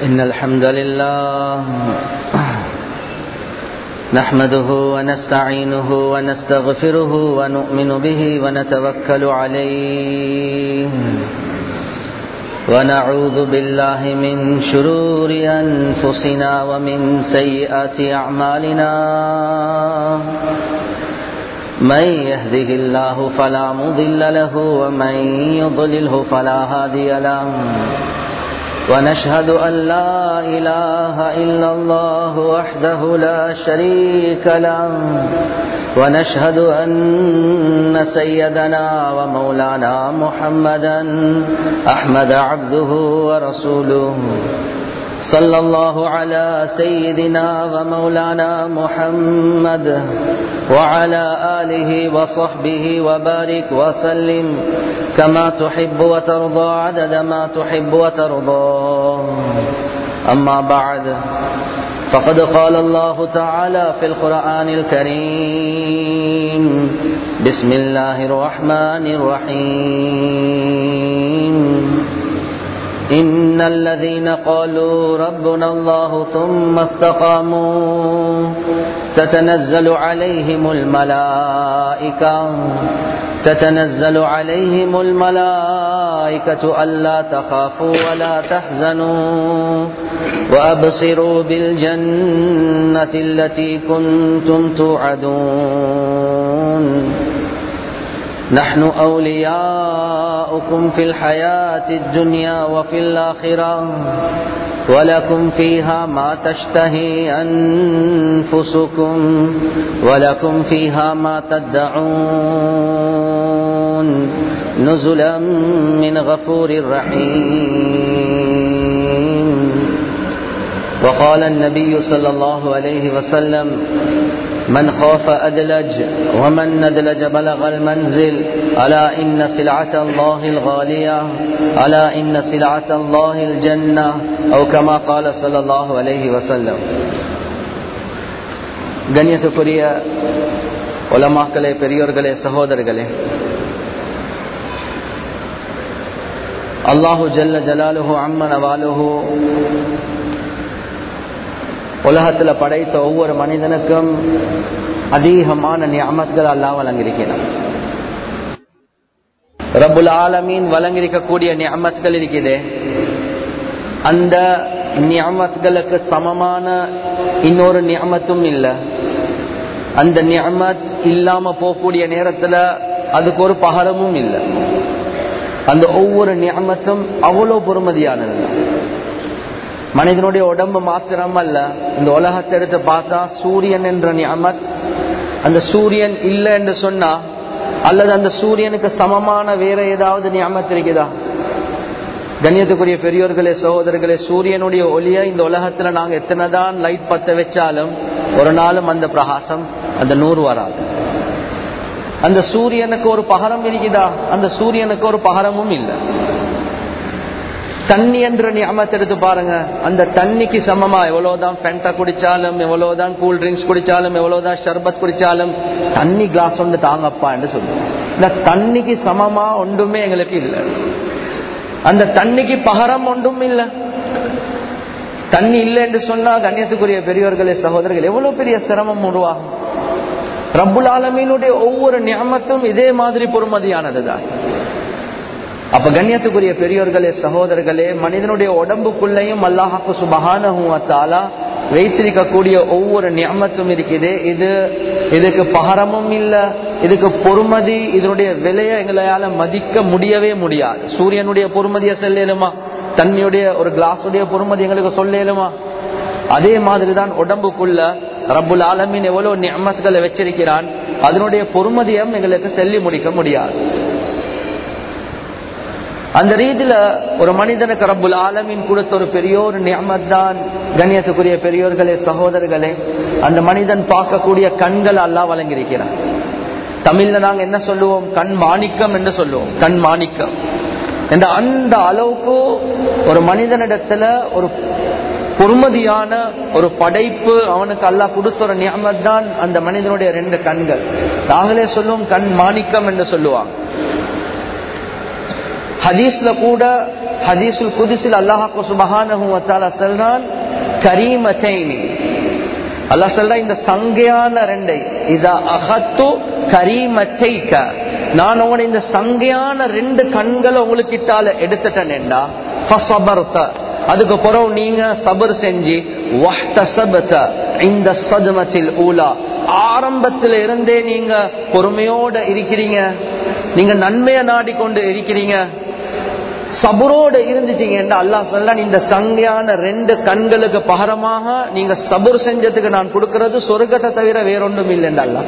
إن الحمد لله نحمده ونستعينه ونستغفره ونؤمن به ونتوكل عليه ونعوذ بالله من شرور أنفسنا ومن سيئات أعمالنا من يهده الله فلا مضل له ومن يضلله فلا هادي له ونشهد أن لا إله إلا الله وحده لا شريك له ونشهد أن سيدنا ومولانا محمدا أحمد عبده ورسوله صلى الله على سيدنا ومولانا محمد وعلى آله وصحبه وبارك وسلم كما تحب وترضى عدد ما تحب وترضى أما بعد فقد قال الله تعالى في القرآن الكريم بسم الله الرحمن الرحيم إن الذين قالوا ربنا الله ثم استقاموا تتنزل عليهم الملائكة تتنزل عليهم الملائكة ألا تخافوا ولا تحزنوا وأبصروا بالجنة التي كنتم توعدون نحن أولياؤكم في الحياة الدنيا وفي الآخرة ولكم فيها ما تشتهي أنفسكم ولكم فيها ما تدعون نزلا من غفور رحيم وقال النبي صلى الله عليه وسلم من خاف أدلج ومن ندلج بلغ المنزل ألا إن سلعة الله الغالية ألا إن سلعة الله الجنة أو كما قال صلى الله عليه وسلم கண்ணியத்துக்குரிய உலமாக்களே பெரியோர்களே சகோதரர்களே அல்லாஹு ஜல்ல ஜலாலுஹு அம்மன் அவாலுஹு உலகத்தில் படைத்த ஒவ்வொரு மனிதனுக்கும் அதிகமான நியமத்கள் அல்லாஹ் வழங்கியிருக்கிறான் ரபுல் ஆலமீன் வழங்கியிருக்கக்கூடிய நியமத்கள் இருக்குது அந்த நியமத்களுக்கு சமமான இன்னொரு நியமத்தும் இல்லை அந்த நியமத் இல்லாம போகக்கூடிய நேரத்துல அதுக்கு ஒரு பகரமும் இல்லை அந்த ஒவ்வொரு நியமத்தும் அவ்வளவு பொறுமதியானது மனிதனுடைய உடம்பு மாத்திரம் அல்ல இந்த உலகத்தை எடுத்து பார்த்தா சூரியன் என்ற நியமத் அந்த சூரியன் இல்லை என்று சொன்னா அல்லது அந்த சூரியனுக்கு சமமான வேற ஏதாவது நியமத் இருக்குதா கண்ணியத்துக்குரிய பெரியோர்களே சகோதரர்களே சூரியனுடைய ஒளிய இந்த உலகத்துல நாங்க எத்தனைதான் லைட் பத்த வச்சாலும் ஒரு நாளும் அந்த பிரகாசம் அந்த நூறு வராது அந்த சூரியனுக்கு ஒரு பகரம் இருக்குதா அந்த சூரியனுக்கு ஒரு பகரமும் இல்லை தண்ணி என்ற நியமத்தை எடுத்து பாருங்க அந்த தண்ணிக்கு சமமா எவ்வளவுதான் பென்டா குடிச்சாலும் எவ்வளவுதான் கூல் ட்ரிங்க்ஸ் குடிச்சாலும் எவ்வளவுதான் ஷர்பத் குடிச்சாலும் தண்ணி கிளாஸ் ஒன்று தாங்கப்பா என்று சொல்லுவோம் இந்த தண்ணிக்கு சமமா ஒன்றுமே எங்களுக்கு இல்லை அந்த தண்ணிக்கு பகரம் ஒன்றும் இல்லை தண்ணி இல்லை என்று சொன்னா கண்ணியத்துக்குரிய பெரியவர்களே சகோதரர்கள் எவ்வளவு பெரிய சிரமம் உருவாகும் ரப்புல் ஆலமீனுடைய ஒவ்வொரு நியமத்தும் இதே மாதிரி பொறுமதியானதுதான் அப்ப கண்ணியத்துக்குரிய பெரியோர்களே சகோதரர்களே மனிதனுடைய உடம்புக்குள்ளேயும் அல்லாஹாக்கு சுபகானா வைத்திருக்கக்கூடிய ஒவ்வொரு நியமத்தும் இருக்குது இது இதுக்கு பகரமும் இல்ல இதுக்கு பொறுமதி இதனுடைய விலையை எங்களால மதிக்க முடியவே முடியாது சூரியனுடைய பொறுமதியை சொல்லலுமா தண்ணியுடைய ஒரு கிளாஸுடைய பொறுமதி எங்களுக்கு சொல்லலுமா அதே மாதிரிதான் உடம்புக்குள்ள ரப்புல் ஆலமின் எவ்வளவு நியமத்துகளை வச்சிருக்கிறான் அதனுடைய பொறுமதியம் எங்களுக்கு சொல்லி முடிக்க முடியாது அந்த ரீதியில ஒரு மனிதனுக்கு ரப்புல் ஆலமின் கொடுத்த ஒரு பெரிய ஒரு நியமத் தான் கண்ணியத்துக்குரிய பெரியோர்களே சகோதரர்களே அந்த மனிதன் பார்க்கக்கூடிய கண்கள் அல்லா வழங்கியிருக்கிறான் தமிழ்ல நாங்க என்ன சொல்லுவோம் கண் மாணிக்கம் என்று சொல்லுவோம் கண் மாணிக்கம் என்ற அந்த அளவுக்கு ஒரு மனிதனிடத்துல ஒரு பொறுமதியான ஒரு படைப்பு அவனுக்கு அல்லாஹ் கொடுத்த ஒரு நியமத் தான் அந்த மனிதனுடைய ரெண்டு கண்கள் நாங்களே சொல்லுவோம் கண் மாணிக்கம் என்று சொல்லுவாங்க ஹதீஸ்ல கூட ஹதீசுல் குதிசில் அல்லாஹாக்கு சுபஹானஹு வத்தாலா சொல்றான் கரீமத்தைனி அல்லாஹ் சொல்ற இந்த சங்கையான ரெண்டை இதா அகத்து கரீமத்தைக்க நான் உங்களை இந்த சங்கையான ரெண்டு கண்களை உங்களுக்கு இட்டால எடுத்துட்டேன்டா அதுக்கு பிறகு நீங்க சபர் செஞ்சு இந்த சதுமத்தில் ஊலா ஆரம்பத்துல இருந்தே நீங்க பொறுமையோட இருக்கிறீங்க நீங்க நன்மையை நாடிக்கொண்டு இருக்கிறீங்க சபுரோடு இருந்துட்டீங்க அல்லாஹ் சொல்ல இந்த சங்கையான ரெண்டு கண்களுக்கு பகரமாக நீங்க சபுர் செஞ்சதுக்கு நான் கொடுக்கறது சொர்க்கத்தை தவிர வேறொன்றும் இல்லைன்னு அல்லா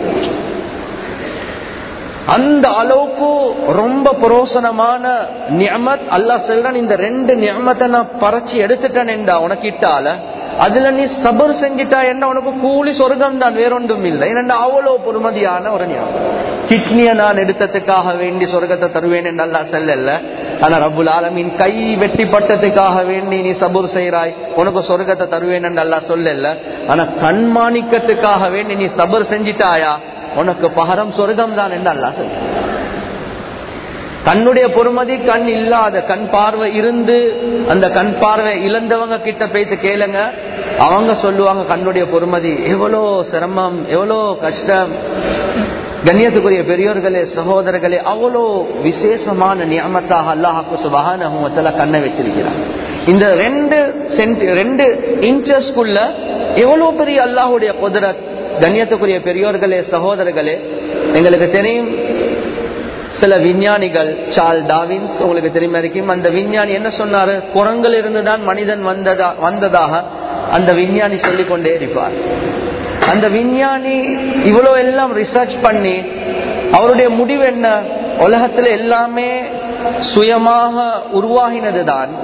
அந்த அளவுக்கு ரொம்ப புரோசனமான நியமத் அல்லா செல்றான் இந்த ரெண்டு நியமத்தை நான் பறச்சு எடுத்துட்டேன் உனக்கு இட்டால அதுல நீ சபர் செஞ்சிட்டா என்ன உனக்கு கூலி சொர்க்கம் தான் வேறொன்றும் இல்லை ஏன்னா அவ்வளவு பொறுமதியான ஒரு ஞாபகம் கிட்னிய நான் எடுத்ததுக்காக வேண்டி சொர்க்கத்தை தருவேன் என்று அல்லா செல்லல ஆனா ரபுல் ஆலமின் கை வெட்டிப்பட்டதுக்காக வேண்டி நீ சபூர் செய்யறாய் உனக்கு சொர்க்கத்தை தருவேன் என்று அல்லா சொல்லல ஆனா கண்மாணிக்கத்துக்காக வேண்டி நீ சபர் செஞ்சிட்டாயா உனக்கு பகரம் சொர்க்கம் தான் என்று அல்லா சொல்ல கண்ணுடைய பொறுமதி கண் இல்லாத கண் பார்வை இருந்து அந்த கண் பார்வை இழந்தவங்க கிட்ட போயிட்டு கேளுங்க அவங்க சொல்லுவாங்க கண்ணுடைய பொறுமதி எவ்வளோ சிரமம் எவ்வளோ கஷ்டம் கண்ணியத்துக்குரிய பெரியோர்களே சகோதரர்களே அவ்வளோ விசேஷமான நியமத்தாக அல்லாஹாக்கு சுபகான கண்ணை வச்சிருக்கிறார் இந்த ரெண்டு சென்ட் ரெண்டு இன்ச்சஸ்குள்ள எவ்வளவு பெரிய அல்லாஹுடைய குதிரத் கண்ணியத்துக்குரிய பெரியோர்களே சகோதரர்களே எங்களுக்கு தெரியும் சில விஞ்ஞானிகள் சால் டாவின்ஸ் உங்களுக்கு தெரியுமா இருக்கும் அந்த விஞ்ஞானி என்ன சொன்னாரு குரங்கில் இருந்துதான் மனிதன் வந்ததா வந்ததாக அந்த விஞ்ஞானி சொல்லிக் கொண்டே இருப்பார் அந்த விஞ்ஞானி இவ்வளவு எல்லாம் ரிசர்ச் பண்ணி அவருடைய முடிவு என்ன உலகத்துல எல்லாமே சுயமாக உருவாகினதுதான்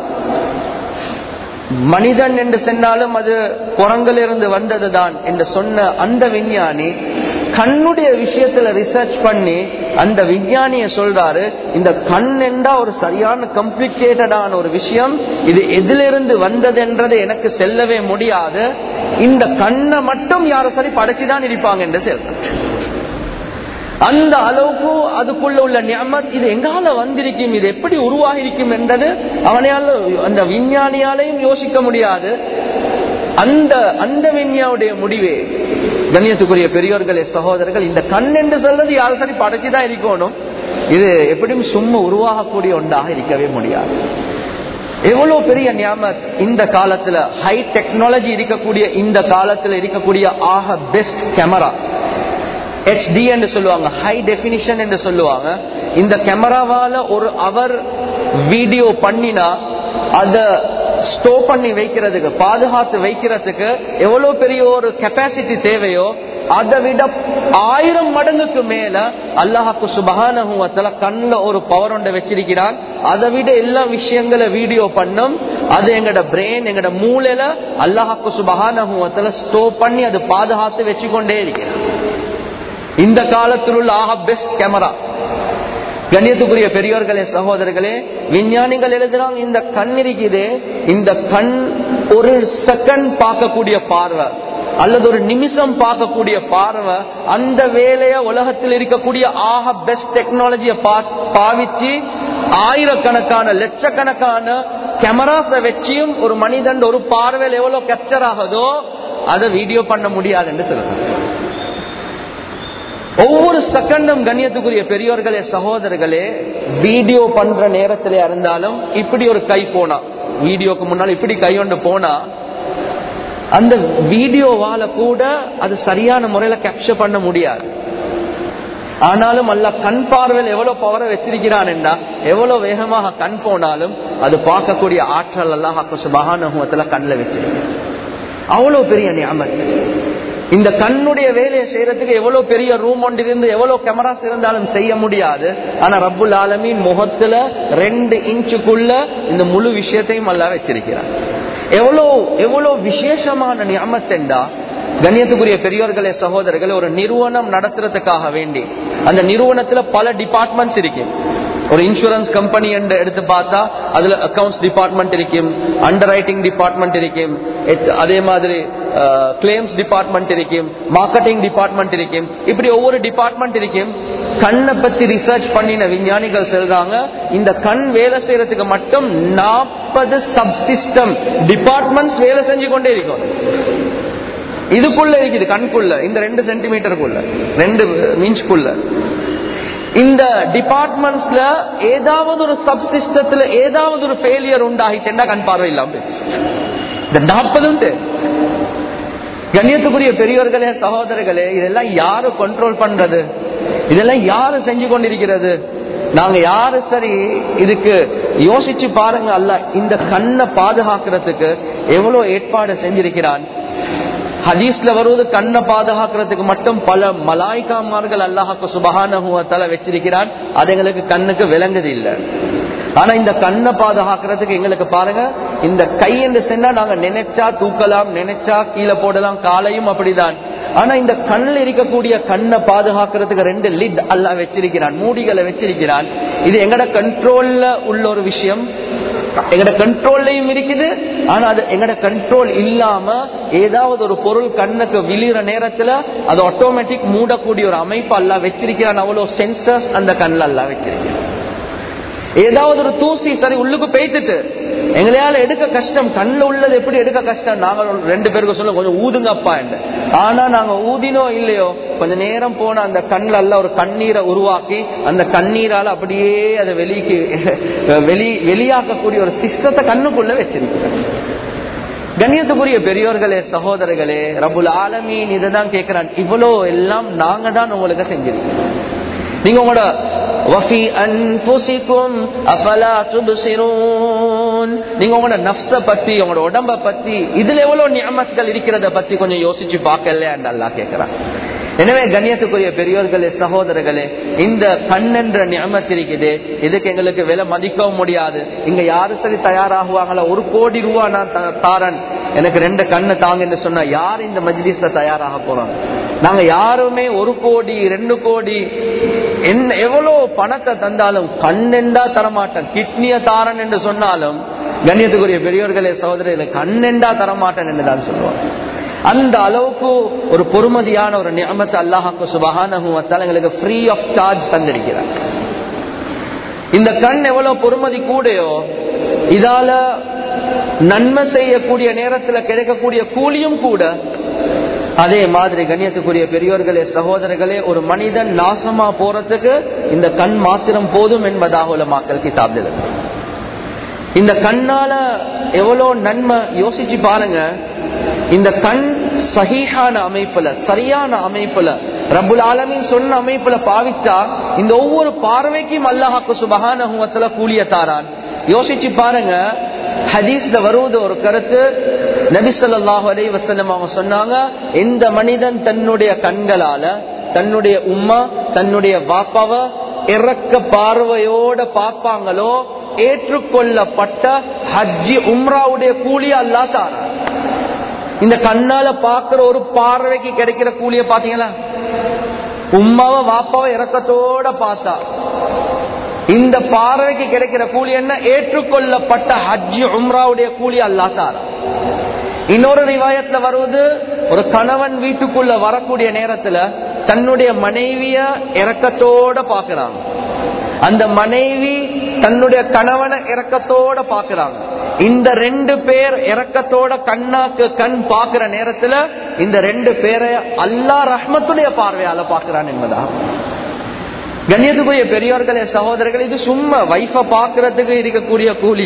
மனிதன் என்று சொன்னாலும் அது குரங்கிலிருந்து வந்ததுதான் என்று சொன்ன அந்த விஞ்ஞானி கண்ணுடைய விஷயத்துல ரிசர்ச் பண்ணி அந்த விஞ்ஞானிய சொல்றாரு இந்த கண் என்றா ஒரு சரியான கம்ப்ளிகேட்டடான ஒரு விஷயம் இது எதிலிருந்து வந்தது என்றது எனக்கு செல்லவே முடியாது இந்த கண்ணை மட்டும் யாரும் சரி படைச்சுதான் இருப்பாங்க என்று சொல்றார் அந்த அளவுக்கு அதுக்குள்ள உள்ள நியமத் இது எங்கால வந்திருக்கும் இது எப்படி உருவாகிருக்கும் என்றது அவனையால அந்த விஞ்ஞானியாலையும் யோசிக்க முடியாது அந்த அந்த விஞ்ஞாவுடைய முடிவே கண்ணியத்துக்குரிய பெரியோர்களே சகோதரர்கள் இந்த கண் என்று சொல்றது யாரும் சரி படைச்சுதான் இருக்கணும் இது எப்படியும் சும்மா உருவாகக்கூடிய ஒன்றாக இருக்கவே முடியாது எவ்வளவு பெரிய நியாமத் இந்த காலத்துல ஹை டெக்னாலஜி இருக்கக்கூடிய இந்த காலத்துல இருக்கக்கூடிய ஆக பெஸ்ட் கேமரா ஹெச்டி என்று சொல்லுவாங்க ஹை டெபினிஷன் என்று சொல்லுவாங்க இந்த கேமராவால ஒரு அவர் வீடியோ பண்ணினா அத ஸ்டோர் பண்ணி வைக்கிறதுக்கு பாதுகாத்து வைக்கிறதுக்கு எவ்வளவு பெரிய ஒரு கெப்பாசிட்டி தேவையோ அதை விட ஆயிரம் மடங்குக்கு மேல அல்லாஹாக்கு சுபகான கண்ணுல ஒரு பவர் ஒன்றை வச்சிருக்கிறான் அதை விட எல்லா விஷயங்களை வீடியோ பண்ணும் அது எங்கட பிரெயின் எங்கட மூளையில அல்லாஹாக்கு சுபகான ஸ்டோர் பண்ணி அது பாதுகாத்து வச்சுக்கொண்டே இருக்கிறான் இந்த காலத்தில் உள்ள ஆக பெஸ்ட் கேமரா கண்ணியத்துக்குரிய பெரியோர்களே சகோதரர்களே விஞ்ஞானிகள் எழுதுறாங்க இந்த கண் இருக்குது இந்த கண் ஒரு செகண்ட் பார்க்கக்கூடிய பார்வை அல்லது ஒரு நிமிஷம் பார்க்கக்கூடிய பார்வை அந்த வேலைய உலகத்தில் இருக்கக்கூடிய ஆக பெஸ்ட் டெக்னாலஜியை பாவிச்சு ஆயிரக்கணக்கான லட்சக்கணக்கான கேமராஸை வச்சியும் ஒரு மனிதன் ஒரு பார்வையில் எவ்வளவு கேப்சர் ஆகுதோ அதை வீடியோ பண்ண முடியாது என்று சொல்றாங்க ஒவ்வொரு செகண்டும் கண்ணியத்துக்குரிய பெரியோர்களே சகோதரர்களே வீடியோ பண்ற நேரத்திலே இருந்தாலும் இப்படி ஒரு கை போனா வீடியோக்கு முன்னால் இப்படி கை கொண்டு போனா அந்த வீடியோவால கூட அது சரியான முறையில கேப்சர் பண்ண முடியாது ஆனாலும் அல்ல கண் பார்வையில் எவ்வளவு பவரை வச்சிருக்கிறான் என்றா எவ்வளவு வேகமாக கண் போனாலும் அது பார்க்கக்கூடிய ஆற்றல் எல்லாம் சுபகானுகத்துல கண்ணில் வச்சிருக்கு அவ்வளவு பெரிய ஞாபகம் இந்த கண்ணுடைய வேலையை செய்யறதுக்கு எவ்வளவு பெரிய ரூம் ஒன்று இருந்து எவ்வளவு கேமராஸ் இருந்தாலும் செய்ய முடியாது ஆனா ரப்புல் ஆலமின் முகத்துல ரெண்டு இன்ச்சுக்குள்ள இந்த முழு விஷயத்தையும் அல்ல வச்சிருக்கிறார் எவ்வளவு எவ்வளவு விசேஷமான நியமத்தெண்டா கண்ணியத்துக்குரிய பெரியோர்களே சகோதரர்களே ஒரு நிறுவனம் நடத்துறதுக்காக வேண்டி அந்த நிறுவனத்துல பல டிபார்ட்மெண்ட்ஸ் இருக்கு ஒரு இன்சூரன்ஸ் கம்பெனி என்று எடுத்து பார்த்தா அதுல அக்கௌண்ட்ஸ் டிபார்ட்மெண்ட் இருக்கும் அண்டர் ரைட்டிங் டிபார்ட்மெண்ட் இருக்கும் அதே மாதிரி கிளைம்ஸ் டிபார்ட்மெண்ட் இருக்கும் மார்க்கெட்டிங் டிபார்ட்மெண்ட் இருக்கும் இப்படி ஒவ்வொரு டிபார்ட்மெண்ட் இருக்கும் கண்ணை பத்தி ரிசர்ச் பண்ணின விஞ்ஞானிகள் சொல்றாங்க இந்த கண் வேலை செய்யறதுக்கு மட்டும் நாற்பது சப்சிஸ்டம் டிபார்ட்மெண்ட்ஸ் வேலை செஞ்சு கொண்டே இருக்கும் இதுக்குள்ள இருக்குது கண்குள்ள இந்த ரெண்டு சென்டிமீட்டருக்குள்ள ரெண்டு இன்ச்சுக்குள்ள இந்த டிபார்ட்மெண்ட்ஸ்ல ஏதாவது ஒரு சப்சிஸ்டத்துல ஏதாவது ஒரு ஃபெயிலியர் உண்டாகிட்டா கண் பார்வை இல்லாம போயிடுச்சு. இந்த நாற்பது உண்டு கண்ணியத்துக்குரிய பெரியவர்களே சகோதரர்களே இதெல்லாம் யாரு கண்ட்ரோல் பண்றது இதெல்லாம் யாரு செஞ்சு கொண்டிருக்கிறது நாங்க யாரு சரி இதுக்கு யோசிச்சு பாருங்க அல்ல இந்த கண்ணை பாதுகாக்கிறதுக்கு எவ்வளவு ஏற்பாடு செஞ்சிருக்கிறான் ஹதீஸ்ல வருவது கண்ணை பாதுகாக்கிறதுக்கு மட்டும் பல மலாய்க்காமார்கள் அல்லாஹாக்கு சுபகான வச்சிருக்கிறான் அது எங்களுக்கு கண்ணுக்கு விளங்குது இல்லை ஆனா இந்த கண்ணை பாதுகாக்கிறதுக்கு எங்களுக்கு பாருங்க இந்த கை என்று சென்னா நாங்க நினைச்சா தூக்கலாம் நினைச்சா கீழே போடலாம் காலையும் அப்படிதான் ஆனா இந்த கண்ணில் இருக்கக்கூடிய கண்ணை பாதுகாக்கிறதுக்கு ரெண்டு லிட் அல்லா வச்சிருக்கிறான் மூடிகளை வச்சிருக்கிறான் இது எங்கட கண்ட்ரோல்ல உள்ள ஒரு விஷயம் எங்கட கண்ட்ரோல்லையும் இருக்குது ஆனா அது எங்கட கண்ட்ரோல் இல்லாம ஏதாவது ஒரு பொருள் கண்ணுக்கு விழுற நேரத்துல அது ஆட்டோமேட்டிக் மூடக்கூடிய ஒரு அமைப்பு அல்ல வச்சிருக்கிறான் அவ்வளவு சென்சர்ஸ் அந்த கண்ணில் அல்ல வச்சிருக்கிறான் ஏதாவது ஒரு தூசி சரி உள்ளுக்கு பேய்த்துட்டு எங்களையால எடுக்க கஷ்டம் கண்ணுல உள்ளது எப்படி எடுக்க கஷ்டம் நாங்க ரெண்டு பேருக்கு சொல்ல கொஞ்சம் ஊதுங்கப்பா என்ன ஆனா நாங்க ஊதினோ இல்லையோ கொஞ்ச நேரம் போன அந்த கண்ணுல எல்லாம் ஒரு கண்ணீரை உருவாக்கி அந்த கண்ணீரால அப்படியே அதை வெளிக்கு வெளி வெளியாக்கக்கூடிய ஒரு சிஸ்டத்தை கண்ணுக்குள்ள வச்சிருக்கிறோம் கண்ணியத்துக்குரிய பெரியோர்களே சகோதரர்களே ரபுல் ஆலமீன் இதுதான் கேட்கிறான் இவ்வளோ எல்லாம் நாங்க தான் உங்களுக்கு செஞ்சிருக்கோம் நீங்க உங்களோட وفي أنفسكم أفلا تبصرون நீங்க உங்களோட நப்ச பத்தி உங்களோட உடம்ப பத்தி இதுல எவ்வளவு நியமத்துகள் இருக்கிறத பத்தி கொஞ்சம் யோசிச்சு பார்க்கல அல்லா கேட்கிறான் எனவே கண்ணியத்துக்குரிய பெரியோர்களே சகோதரர்களே இந்த கண் என்ற நியமத்து இருக்குது இதுக்கு எங்களுக்கு விலை மதிக்கவும் முடியாது இங்க யாரு சரி தயாராகுவாங்களா ஒரு கோடி ரூபா நான் தாரன் எனக்கு ரெண்டு கண்ணு தாங்க என்று சொன்னா யார் இந்த மஜ்லிஸ்ல தயாராக போறோம் நாங்க யாருமே ஒரு கோடி ரெண்டு கோடி என்ன எவ்வளவு பணத்தை தந்தாலும் கண்ணெண்டா தரமாட்டேன் கிட்னிய தாரன் என்று சொன்னாலும் கண்ணியத்துக்குரிய பெரியோர்களே சகோதரர்களே கண்ணெண்டா தரமாட்டேன் என்று தான் சொல்லுவாங்க அந்த அளவுக்கு ஒரு பொறுமதியான ஒரு நியமத்தை அல்லாஹாக்கு சுபகான எங்களுக்கு ஃப்ரீ ஆஃப் சார்ஜ் தந்திருக்கிறார் இந்த கண் எவ்வளவு பொறுமதி கூடையோ இதால நன்மை செய்யக்கூடிய நேரத்தில் கிடைக்கக்கூடிய கூலியும் கூட அதே மாதிரி கண்ணியத்துக்குரிய பெரியோர்களே சகோதரர்களே ஒரு மனிதன் நாசமா போறதுக்கு இந்த கண் மாத்திரம் போதும் என்பதாக உள்ள மக்கள் கிதாப்ல இந்த கண்ணால எவ்வளவு நன்மை யோசிச்சு பாருங்க இந்த கண் சகிஹான அமைப்புல சரியான அமைப்புல ரபுல் ஆலமின் சொன்ன அமைப்புல பாவிச்சா இந்த ஒவ்வொரு பார்வைக்கும் அல்லாஹாக்கு சுபகான கூலிய தாரான் யோசிச்சு பாருங்க ஹதீஸ்ல வருவது ஒரு கருத்து நபிசல்லாஹு அலை வசல்லம் அவங்க சொன்னாங்க எந்த மனிதன் தன்னுடைய கண்களால தன்னுடைய உம்மா தன்னுடைய வாப்பாவ இறக்க பார்வையோட பார்ப்பாங்களோ ஏற்றுக்கொள்ளப்பட்ட ஹஜ்ஜி உம்ராவுடைய கூலி அல்லா தாரா இந்த கண்ணால பாக்குற ஒரு பார்வைக்கு கிடைக்கிற கூலிய பாத்தீங்களா உம்மாவை வாப்பாவை இறக்கத்தோட பார்த்தா இந்த பார்வைக்கு கிடைக்கிற கூலி என்ன ஏற்றுக்கொள்ளப்பட்ட ஹஜ்ஜி உம்ராவுடைய கூலி அல்லா தாரா இன்னொரு ரிவாயத்துல வருவது ஒரு கணவன் வீட்டுக்குள்ள வரக்கூடிய நேரத்துல தன்னுடைய மனைவிய இறக்கத்தோட பாக்குறாங்க அந்த மனைவி தன்னுடைய கணவனை இறக்கத்தோட பாக்குறாங்க இந்த ரெண்டு பேர் இறக்கத்தோட கண்ணாக்கு கண் பாக்குற நேரத்துல இந்த ரெண்டு பேரை அல்லா ரஹ்மத்துடைய பார்வையால பாக்குறான் என்பதா கண்ணியத்துக்குரிய பெரியோர்களே சகோதரர்கள் இது சும்மா வைஃப பாக்குறதுக்கு இருக்கக்கூடிய கூலி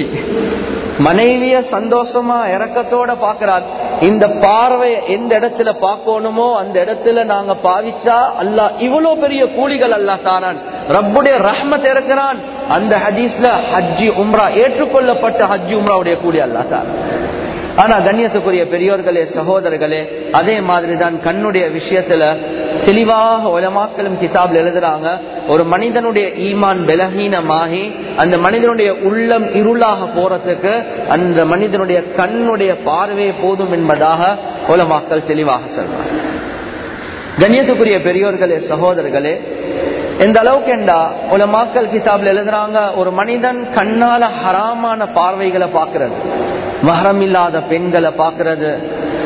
மனைவிய சந்தோஷமா இறக்கத்தோட பாக்குறார் இந்த பார்வையை எந்த இடத்துல பார்க்கணுமோ அந்த இடத்துல நாங்க பாவிச்சா அல்லா இவ்வளவு பெரிய கூலிகள் அல்லா தாரான் ரப்புடைய ரஹ்மத் இருக்கிறான் அந்த ஹதீஸ்ல ஹஜ்ஜி உம்ரா ஏற்றுக்கொள்ளப்பட்ட ஹஜ்ஜி உம்ராவுடைய கூலி அல்லா தாரான் ஆனா கண்ணியத்துக்குரிய பெரியோர்களே சகோதரர்களே அதே மாதிரிதான் கண்ணுடைய விஷயத்துல தெளிவாக உலமாக்களும் கிதாப்ல எழுதுறாங்க ஒரு மனிதனுடைய ஈமான் பலகீனமாகி அந்த மனிதனுடைய உள்ளம் இருளாக போறதுக்கு அந்த மனிதனுடைய கண்ணுடைய பார்வை போதும் என்பதாக உலமாக்கள் தெளிவாக சொல்றாங்க கண்ணியத்துக்குரிய பெரியோர்களே சகோதரர்களே எந்த அளவுக்கு என்றா உலமாக்கள் கிதாப்ல எழுதுறாங்க ஒரு மனிதன் கண்ணால ஹராமான பார்வைகளை பாக்குறது மகரம் இல்லாத பெண்களை பாக்குறது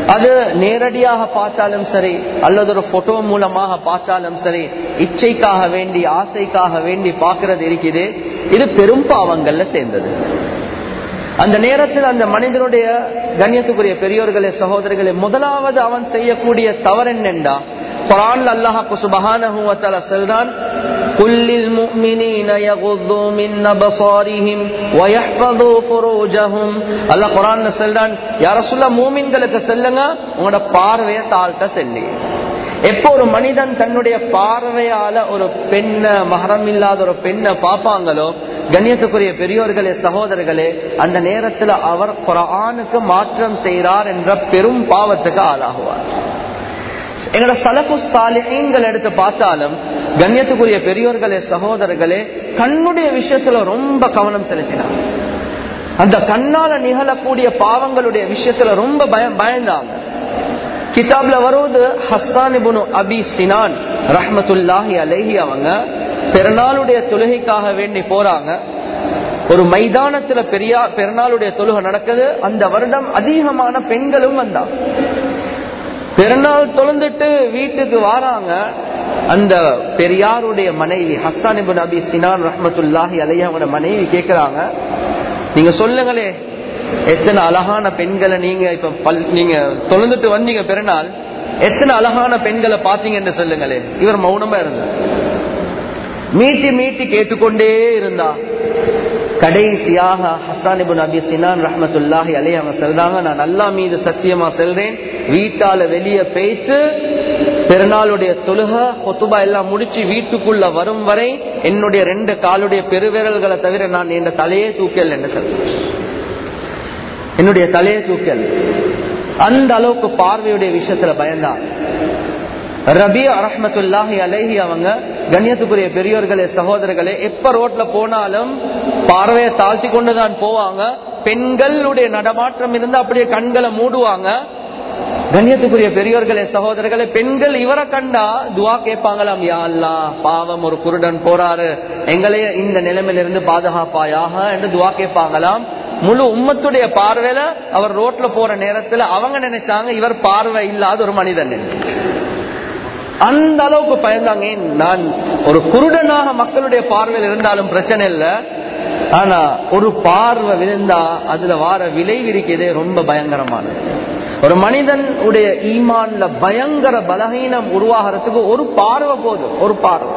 அது நேரடியாக பார்த்தாலும் சரி அல்லது ஒரு போட்டோ மூலமாக பார்த்தாலும் சரி இச்சைக்காக வேண்டி ஆசைக்காக வேண்டி பார்க்கறது இருக்குது இது பெரும் பாவங்கள்ல சேர்ந்தது அந்த நேரத்தில் அந்த மனிதனுடைய கண்ணியத்துக்குரிய பெரியோர்களே சகோதரர்களே முதலாவது அவன் செய்யக்கூடிய தவறு என்னென்றா குரான் அல்லாஹாக்கு சுபஹானஹு வ தஆலா சொல்றான் قل للمؤمنين يغضوا من أبصارهم ويحفظوا فروجهم அல்லாஹ் குர்ஆன்ல சொல்றான் யா ரசூலுல்லாஹ் மூமின்களுக்கு சொல்லுங்க உங்களோட பார்வையை தாழ்த்த சொல்லி எப்போ ஒரு மனிதன் தன்னுடைய பார்வையால ஒரு பெண்ண மகரம் இல்லாத ஒரு பெண்ணை பார்ப்பாங்களோ கண்ணியத்துக்குரிய பெரியோர்களே சகோதரர்களே அந்த நேரத்துல அவர் குரானுக்கு மாற்றம் செய்கிறார் என்ற பெரும் பாவத்துக்கு ஆளாகுவார் எங்களோட சலப்பு சாலிகள் எடுத்து பார்த்தாலும் கண்ணியத்துக்குரிய பெரியோர்களே சகோதரர்களே கண்ணுடைய விஷயத்துல ரொம்ப கவனம் செலுத்தினார் அந்த கண்ணால நிகழக்கூடிய பாவங்களுடைய விஷயத்துல ரொம்ப பயம் பயந்தாங்க கிதாப்ல வருவது ஹஸ்தானிபுனு அபி சினான் ரஹமத்துல்லாஹி அலேஹி அவங்க பெருநாளுடைய தொழுகைக்காக வேண்டி போறாங்க ஒரு மைதானத்துல பெரியா பெருநாளுடைய தொழுகை நடக்குது அந்த வருடம் அதிகமான பெண்களும் வந்தாங்க பெருநாள் தொழுந்துட்டு வீட்டுக்கு வாராங்க அந்த பெரியாருடைய மனைவி ஹஸ்தானிபுன் அபி சினான் ரஹமத்துல்லாஹி அலையாவோட மனைவி கேக்குறாங்க நீங்க சொல்லுங்களே எத்தனை அழகான பெண்களை நீங்க இப்ப பல் நீங்க தொழுந்துட்டு வந்தீங்க பெருநாள் எத்தனை அழகான பெண்களை பாத்தீங்கன்னு சொல்லுங்களே இவர் மௌனமா இருந்தார் மீட்டி மீட்டி கேட்டுக்கொண்டே இருந்தா கடைசியாக ஹசானிபுன் அபி சினான் ரஹமத்துல்லாஹி அலே அவங்க சொல்றாங்க நான் அல்லா மீது சத்தியமா செல்றேன் வீட்டால வெளியே பேச்சு பெருநாளுடைய தொழுக கொத்துபா எல்லாம் முடிச்சு வீட்டுக்குள்ள வரும் வரை என்னுடைய ரெண்டு காலுடைய பெருவிரல்களை தவிர நான் என் தலையே தூக்கல் என்று சொல்றேன் என்னுடைய தலையை தூக்கல் அந்த அளவுக்கு பார்வையுடைய விஷயத்துல பயந்தான் ரபி ரஹமத்துல்லாஹி அலேஹி அவங்க கண்ணியத்துக்குரிய பெரியோர்களே சகோதரர்களே எப்ப ரோட்ல போனாலும் பார்வையை தாழ்த்தி கொண்டுதான் போவாங்க பெண்களுடைய நடமாற்றம் இருந்து அப்படியே கண்களை மூடுவாங்க கண்ணியத்துக்குரிய பெரியோர்களே சகோதரர்களே பெண்கள் இவரை கண்டா துவா கேட்பாங்களாம் யா அல்லா பாவம் ஒரு குருடன் போறாரு எங்களைய இந்த நிலைமையிலிருந்து பாதுகாப்பாயாக என்று துவா கேட்பாங்களாம் முழு உம்மத்துடைய பார்வையில அவர் ரோட்ல போற நேரத்துல அவங்க நினைச்சாங்க இவர் பார்வை இல்லாத ஒரு மனிதன் அந்த அளவுக்கு பயந்தாங்க நான் ஒரு குருடனாக மக்களுடைய பார்வையில் இருந்தாலும் பிரச்சனை இல்லை ஆனா ஒரு பார்வை விழுந்தா அதுல வார விளைவு இருக்கிறதே ரொம்ப பயங்கரமானது ஒரு மனிதன் உடைய ஈமான்ல பயங்கர பலகீனம் உருவாகிறதுக்கு ஒரு பார்வை போதும் ஒரு பார்வை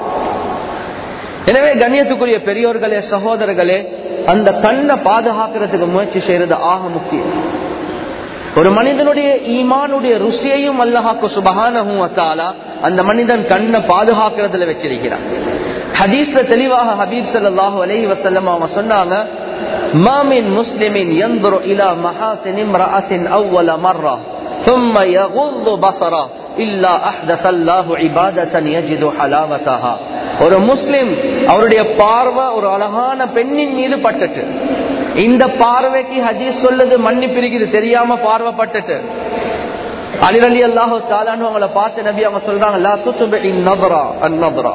எனவே கண்ணியத்துக்குரிய பெரியோர்களே சகோதரர்களே அந்த கண்ணை பாதுகாக்கிறதுக்கு முயற்சி செய்யறது ஆக முக்கியம் ஒரு மனிதனுடைய ஈமானுடைய ருசியையும் அல்லாஹாக்கு சுபகானகும் அந்த மனிதன் கண்ணை பாதுகாக்கிறதுல வச்சிருக்கிறான் ஹதீஸ்ல தெளிவாக ஹபீப் சல்லாஹு அலஹி வசல்லம் அவங்க சொன்னாங்க மாமின் முஸ்லிமின் ينظر الى محاسن امراه اول مره ثم يغض بصره الا احدث الله عباده يجد حلاوتها ஒரு முஸ்லிம் அவருடைய பார்வை ஒரு அழகான பெண்ணின் மீது பட்டுட்டு இந்த பார்வைக்கு ஹதீஸ் சொல்லுது மன்னிப்பு இருக்குது தெரியாம பார்வைப்பட்டுட்டு அலிரலி அல்லாஹு தாலான்னு அவங்கள பார்த்து நபி அவங்க சொல்றாங்க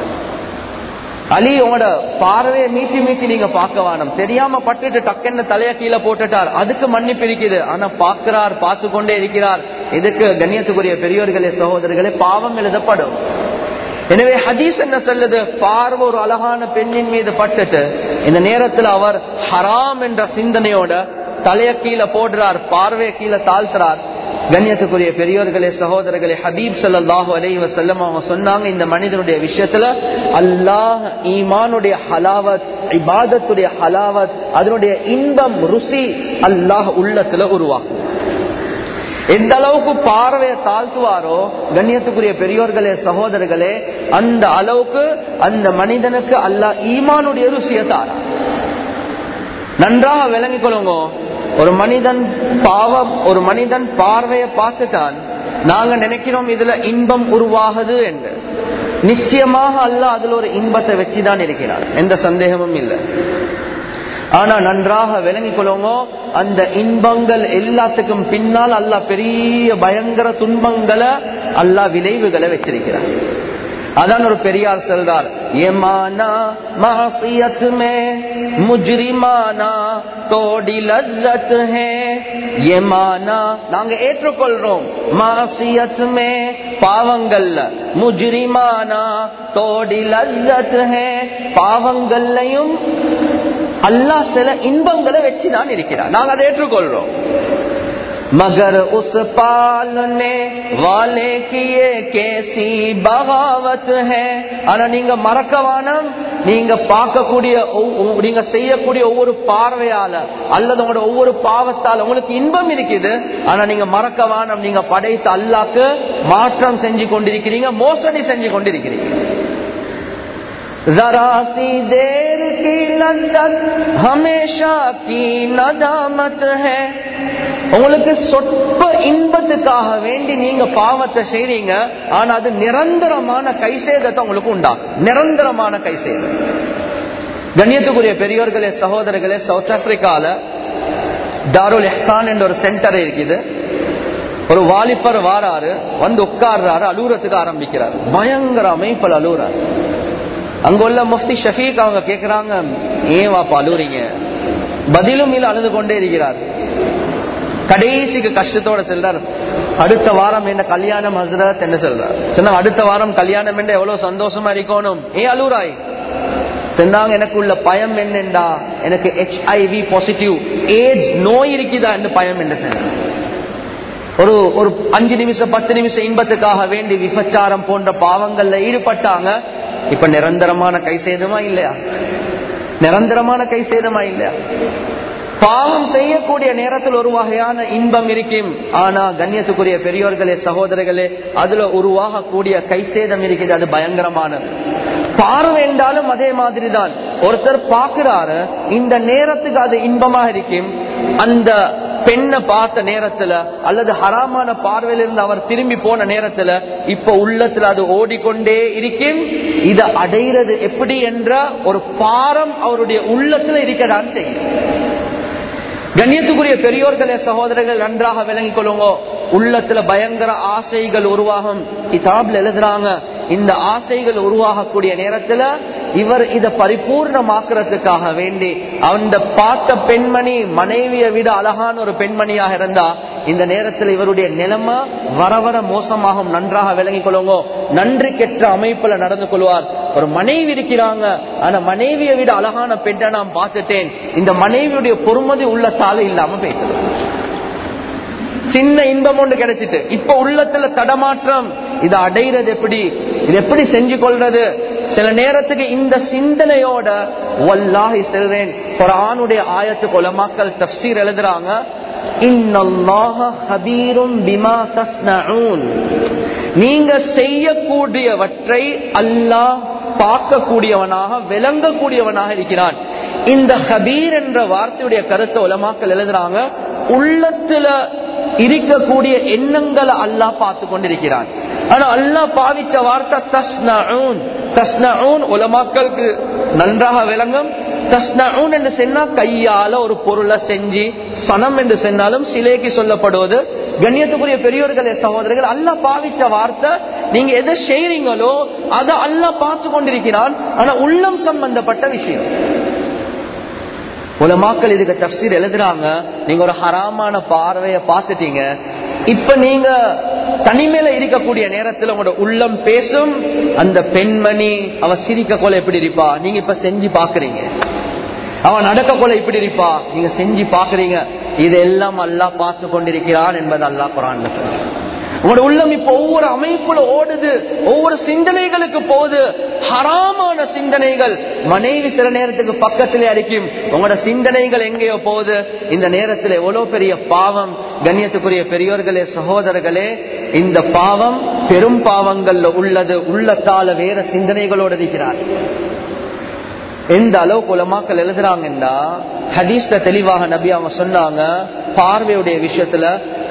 அலி உங்களோட பார்வையை மீட்டி மீட்டி நீங்க பார்க்க வேணும் தெரியாம பட்டுட்டு டக்குன்னு தலைய கீழே போட்டுட்டார் அதுக்கு மன்னிப்பு இருக்குது ஆனா பாக்குறார் பார்த்து கொண்டே இருக்கிறார் இதுக்கு கண்ணியத்துக்குரிய பெரியோர்களே சகோதரர்களே பாவம் எழுதப்படும் எனவே ஹதீஸ் என்ன சொல்லுது பார்வை ஒரு அழகான பெண்ணின் மீது பட்டுட்டு இந்த நேரத்தில் அவர் ஹராம் என்ற சிந்தனையோட தலைய கீழே போடுறார் பார்வையை கீழே தாழ்த்துறார் கண்ணியத்துக்குரிய பெரியோர்களே சகோதரர்களே ஹபீப் சல்லாஹூ அலை வசல்லம் அவங்க சொன்னாங்க இந்த மனிதனுடைய விஷயத்துல அல்லாஹ் ஈமானுடைய ஹலாவத் இபாதத்துடைய ஹலாவத் அதனுடைய இன்பம் ருசி அல்லாஹ் உள்ளத்துல உருவாக்கும் எந்த அளவுக்கு பார்வையை தாழ்த்துவாரோ கண்ணியத்துக்குரிய பெரியோர்களே சகோதரர்களே அந்த அளவுக்கு அந்த மனிதனுக்கு அல்லாஹ் ஈமானுடைய ருசியை தாரா நன்றாக விளங்கிக் கொள்ளுங்க ஒரு மனிதன் பாவம் ஒரு மனிதன் பார்வையை பார்த்துட்டான் நாங்க நினைக்கிறோம் இதுல இன்பம் உருவாகுது என்று நிச்சயமாக அல்ல அதுல ஒரு இன்பத்தை வச்சுதான் இருக்கிறார் எந்த சந்தேகமும் இல்லை ஆனா நன்றாக விளங்கிக் கொள்ளுங்க அந்த இன்பங்கள் எல்லாத்துக்கும் பின்னால் அல்ல பெரிய பயங்கர துன்பங்களை அல்லா விளைவுகளை வச்சிருக்கிறார் அதான் ஒரு பெரியார் சொல்றார் ஏமானா மாசியத் மே முஜ்ரிமானா தோடி லஜ்ஜத் ஹே ஏமானா நாங்க ஏற்றுக்கொள்றோம் மாசியத் மே பாவங்கள்ல முஜ்ரிமானா தோடி லஜ்ஜத் ஹே பாவங்கள்லையும் அல்லாஹ் சில இன்பங்களை வச்சுதான் இருக்கிறார் நாங்க அதை ஏற்றுக்கொள்றோம் मगर उस पालने वाले की ये कैसी बगावत है ஆனா நீங்க மறக்கவானம் நீங்க பார்க்கக்கூடிய ஒவ்வொ- நீங்க செய்யக்கூடிய ஒவ்வொரு பார்வையால அல்லது உங்களோட ஒவ்வொரு பாவத்தால் உங்களுக்கு இன்பம் இருக்குது ஆனா நீங்க மறக்கவானம் நீங்க படைத்த அல்லாக்கு மாற்றம் செஞ்சு கொண்டிருக்கிறீங்க மோசடி செஞ்சு கொண்டிருக்கிறீங்க जरा सी देर की लज्जत हमेशा की नदामत है உங்களுக்கு சொற்ப இன்பத்துக்காக வேண்டி நீங்க பாவத்தை செய்றீங்க ஆனா அது நிரந்தரமான கைசேதத்தை உங்களுக்கு உண்டாகும் நிரந்தரமான கைசேதம் கண்ணியத்துக்குரிய பெரியோர்களே சகோதரர்களே சவுத் ஆப்பிரிக்கால தாருல் எஹ்சான் என்ற ஒரு சென்டர் இருக்குது ஒரு வாலிபர் வாராரு வந்து உட்கார்றாரு அலூரத்துக்கு ஆரம்பிக்கிறார் பயங்கர அமைப்பில் அலூறாரு அங்க உள்ள முஃப்தி ஷஃபீக் அவங்க கேக்குறாங்க ஏன் வாப்பா அழுவுறீங்க பதிலும் இல்ல அழுது கொண்டே இருக்கிறார் கடைசிக்கு கஷ்டத்தோட செல்றார் அடுத்த வாரம் என்ன கல்யாணம் ஹசரத் என்ன சொல்றார் சொன்னா அடுத்த வாரம் கல்யாணம் என்ன எவ்வளவு சந்தோஷமா இருக்கணும் ஏன் அழுறாய் சொன்னாங்க எனக்கு உள்ள பயம் என்னண்டா எனக்கு ஹெச்ஐவி பாசிட்டிவ் ஏஜ் நோய் இருக்குதா என்று பயம் என்ன சொன்னாங்க ஒரு ஒரு அஞ்சு நிமிஷம் பத்து நிமிஷம் இன்பத்துக்காக வேண்டி விபச்சாரம் போன்ற பாவங்கள்ல ஈடுபட்டாங்க இப்ப நிரந்தரமான கை சேதமா இல்லையா நிரந்தரமான கை சேதமா இல்லையா பாவம் செய்யக்கூடிய நேரத்தில் ஒரு வகையான இன்பம் இருக்கும் ஆனா கண்ணியத்துக்குரிய பெரியோர்களே சகோதரர்களே அதுல உருவாகக்கூடிய கை சேதம் இருக்குது அது பயங்கரமானது பார்வை என்றாலும் அதே மாதிரி தான் ஒருத்தர் பார்க்கிறாரு இந்த நேரத்துக்கு அது இன்பமாக இருக்கும் அந்த பெண்ணை பார்த்த நேரத்துல அல்லது ஹராமான பார்வையிலிருந்து அவர் திரும்பி போன நேரத்துல இப்ப உள்ளத்துல அது ஓடிக்கொண்டே இருக்கும் இதை அடைகிறது எப்படி என்ற ஒரு பாரம் அவருடைய உள்ளத்துல இருக்கதான் செய்யும் கண்ணியத்துக்குரிய பெரியோர்களே சகோதரர்கள் நன்றாக விளங்கிக் கொள்ளுங்க உள்ளத்துல பயங்கர ஆசைகள் உருவாகும் கிதாப்ல எழுதுறாங்க இந்த ஆசைகள் உருவாகக்கூடிய நேரத்துல இவர் இத பரிபூர்ணமாக்குறதுக்காக வேண்டி அந்த பார்த்த பெண்மணி மனைவியை விட அழகான ஒரு பெண்மணியாக இருந்தா இந்த நேரத்தில் இவருடைய நிலைமை வர வர மோசமாகும் நன்றாக விளங்கிக் கொள்ளுங்க நன்றி கெட்ட அமைப்புல நடந்து கொள்வார் ஒரு மனைவி இருக்கிறாங்க ஆனா மனைவியை விட அழகான பெண்ணை நான் பார்த்துட்டேன் இந்த மனைவியுடைய பொறுமதி உள்ள சாலை இல்லாம போயிட்டு சின்ன இன்பம் ஒன்று கிடைச்சிட்டு இப்ப உள்ளத்துல தடமாற்றம் இதை அடைகிறது எப்படி இது எப்படி செஞ்சு கொள்றது சில நேரத்துக்கு இந்த சிந்தனையோட வல்லாஹி செல்றேன் குரானுடைய ஆயத்து கொலமாக்கள் தப்சீர் எழுதுறாங்க இன்னல்லாஹ ஹபீரும் பிமா தஸ்னஊன் நீங்க செய்யக்கூடியவற்றை அல்லாஹ் பார்க்கக்கூடியவனாக விளங்கக்கூடியவனாக இருக்கிறான் இந்த ஹபீர் என்ற வார்த்தையுடைய கருத்தை உலமாக்கள் எழுதுறாங்க உள்ளத்துல இருக்கக்கூடிய எண்ணங்களை அல்லாஹ் பார்த்து கொண்டிருக்கிறான் ஆனா அல்லாஹ் பாவிச்ச வார்த்தை தஸ்னஊன் தஸ்னஊன் உலமாக்களுக்கு நன்றாக விளங்கும் தஸ்னஊன் என்று சொன்னா கையால ஒரு பொருளை செஞ்சு சனம் என்று சொன்னாலும் சிலைக்கு சொல்லப்படுவது கண்ணியத்துக்குரிய பெரியோர்களே சகோதரர்கள் அல்ல பாவிச்ச வார்த்தை நீங்க எதை செய்றீங்களோ அதை அல்ல பார்த்து கொண்டிருக்கிறான் ஆனா உள்ளம் சம்பந்தப்பட்ட விஷயம் உலமாக்கள் இதுக்கு தப்சீர் எழுதுறாங்க நீங்க ஒரு ஹராமான பார்வைய பார்த்துட்டீங்க இப்ப நீங்க தனிமையில இருக்கக்கூடிய நேரத்துல உங்களோட உள்ளம் பேசும் அந்த பெண்மணி அவ சிரிக்க போல எப்படி இருப்பா நீங்க இப்ப செஞ்சு பாக்குறீங்க அவன் நடக்க போல இப்படி இருப்பா நீங்க செஞ்சு பாக்குறீங்க இதெல்லாம் அல்லாஹ் பார்த்து கொண்டிருக்கிறான் என்பது அல்லாஹ் குரான் உங்களோட உள்ளம் இப்ப ஒவ்வொரு அமைப்புல ஓடுது ஒவ்வொரு சிந்தனைகளுக்கு போகுது ஹராமான சிந்தனைகள் மனைவி சில நேரத்துக்கு பக்கத்திலே அடிக்கும் உங்களோட சிந்தனைகள் எங்கேயோ போகுது இந்த நேரத்தில் எவ்வளவு பெரிய பாவம் கண்ணியத்துக்குரிய பெரியோர்களே சகோதரர்களே இந்த பாவம் பெரும் பாவங்கள்ல உள்ளது உள்ளத்தால வேற சிந்தனைகளோடு இருக்கிறார் எந்த அளவுக்கு உலமாக்கள் எழுதுறாங்கன்னா ஹதீஸ்ல தெளிவாக நபி அவங்க சொன்னாங்க பார்வையுடைய விஷயத்துல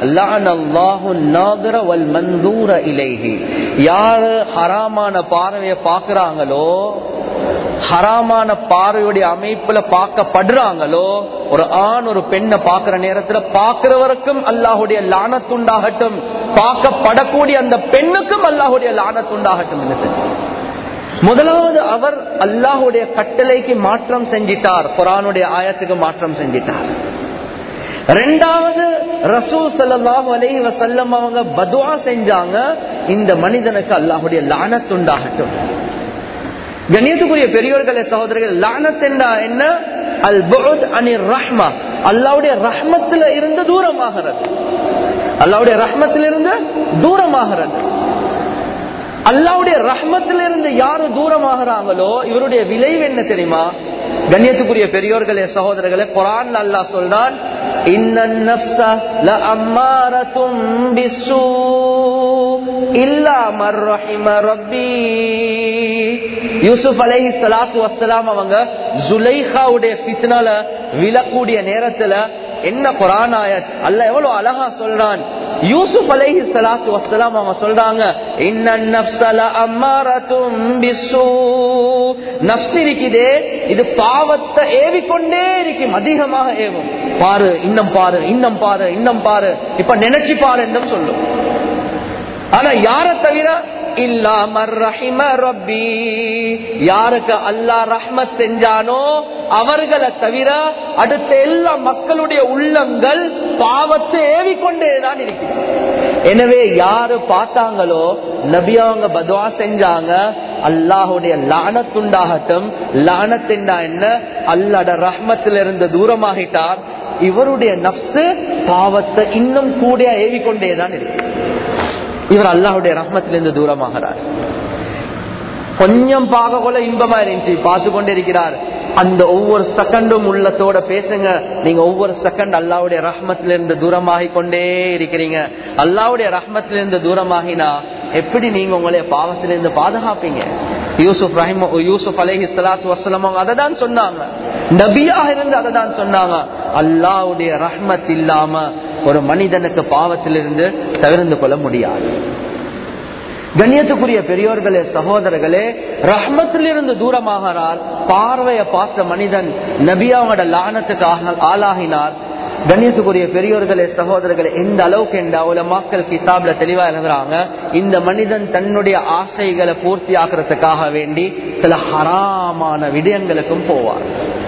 யாரு ஹராமான பார்வைய பாக்குறாங்களோ ஹராமான பார்வையுடைய அமைப்புல பார்க்கப்படுறாங்களோ ஒரு ஆண் ஒரு பெண்ணை பாக்குற நேரத்துல பாக்குறவருக்கும் அல்லாஹுடைய லானத்துண்டாகட்டும் பார்க்கப்படக்கூடிய அந்த பெண்ணுக்கும் அல்லாஹுடைய லானத்துண்டாகட்டும் என்ன முதலாவது அவர் அல்லாஹுடைய கட்டளைக்கு மாற்றம் செஞ்சிட்டார் குரானுடைய ஆயத்துக்கு மாற்றம் செஞ்சிட்டார் ரெண்டாவது ரசூல் சல்லாஹூ அலஹி வசல்லம் அவங்க பதுவா செஞ்சாங்க இந்த மனிதனுக்கு அல்லாஹுடைய லானத்துண்டாகட்டும் கணியத்துக்குரிய பெரியோர்களே சகோதரர்கள் லானத் என்ன அல் புத் அனி ரஹ்மா அல்லாவுடைய ரஹ்மத்துல இருந்து தூரமாகிறது அல்லாவுடைய ரஹ்மத்திலிருந்து தூரமாகிறது அல்லாவுடைய ரஹ்மத்திலிருந்து யாரு தூரமாகறாங்களோ இவருடைய விளைவு என்ன தெரியுமா கண்ணியத்துக்குரிய பெரியோர்களே சகோதரர்களே குரான் அல்லா சொல்றான் யூசுப் அலஹி சலாத்து வசலாம் அவங்க ஜுலைஹாவுடைய பித்னால விழக்கூடிய நேரத்துல என்ன குரான் ஆயத் அல்ல எவ்வளவு அழகா சொல்றான் யூசுப் அலைஹி சலாத்து வசலாம் அவங்க சொல்றாங்க இருக்குதே இது பாவத்தை ஏவிக்கொண்டே இருக்கும் அதிகமாக ஏவும் பாரு இன்னம் பாரு இன்னம் பாரு இன்னம் பாரு இப்ப நினைச்சு பாரு என்றும் சொல்லும் ஆனா யார தவிர யாருக்கு அல்லா ரஹ்மத் செஞ்சானோ அவர்களை தவிர அடுத்த எல்லா மக்களுடைய உள்ளங்கள் பாவத்தை ஏவிக்கொண்டேதான் இருக்கிறது எனவே யாரு பார்த்தாங்களோ நபி அவங்க பதுவா செஞ்சாங்க அல்லாஹுடைய லானத்துண்டாகட்டும் லானத்தின்டா என்ன அல்லாட ரஹ்மத்திலிருந்து தூரமாகிட்டார் இவருடைய நப்சு பாவத்தை இன்னும் கூட ஏவிக்கொண்டேதான் இருக்கு இவர் அல்லாஹுடைய ரஹ்மத்திலிருந்து தூரமாகிறார் கொஞ்சம் பார்க்க கொள்ள இன்பமா இருந்துச்சு பார்த்து கொண்டே இருக்கிறார் அந்த ஒவ்வொரு செகண்டும் உள்ளத்தோட பேசுங்க நீங்க ஒவ்வொரு செகண்ட் அல்லாவுடைய ரஹ்மத்தில இருந்து தூரமாகி கொண்டே இருக்கிறீங்க அல்லாவுடைய ரஹ்மத்தில இருந்து தூரமாகினா எப்படி நீங்க உங்களுடைய பாவத்திலிருந்து பாதுகாப்பீங்க யூசுப் ரஹிம் யூசுப் அலஹி சலாத்து வசலம் அவங்க அதை தான் சொன்னாங்க நபியாக இருந்து அதை தான் சொன்னாங்க அல்லாவுடைய ரஹ்மத் இல்லாம ஒரு மனிதனுக்கு பாவத்திலிருந்து தவிர்ந்து கொள்ள முடியாது கண்ணியத்துக்குரிய பெரியோர்களே சகோதரர்களே ரஹ்மத்திலிருந்து தூரமாகிறார் பார்வையை பார்த்த மனிதன் நபியாவோட லானத்துக்கு ஆளாகினார் கண்ணியத்துக்குரிய பெரியோர்களே சகோதரர்களே எந்த அளவுக்கு என்ற மக்கள் கிதாப்ல தெளிவா எழுதுறாங்க இந்த மனிதன் தன்னுடைய ஆசைகளை பூர்த்தி ஆக்குறதுக்காக வேண்டி சில ஹராமான விடயங்களுக்கும் போவார்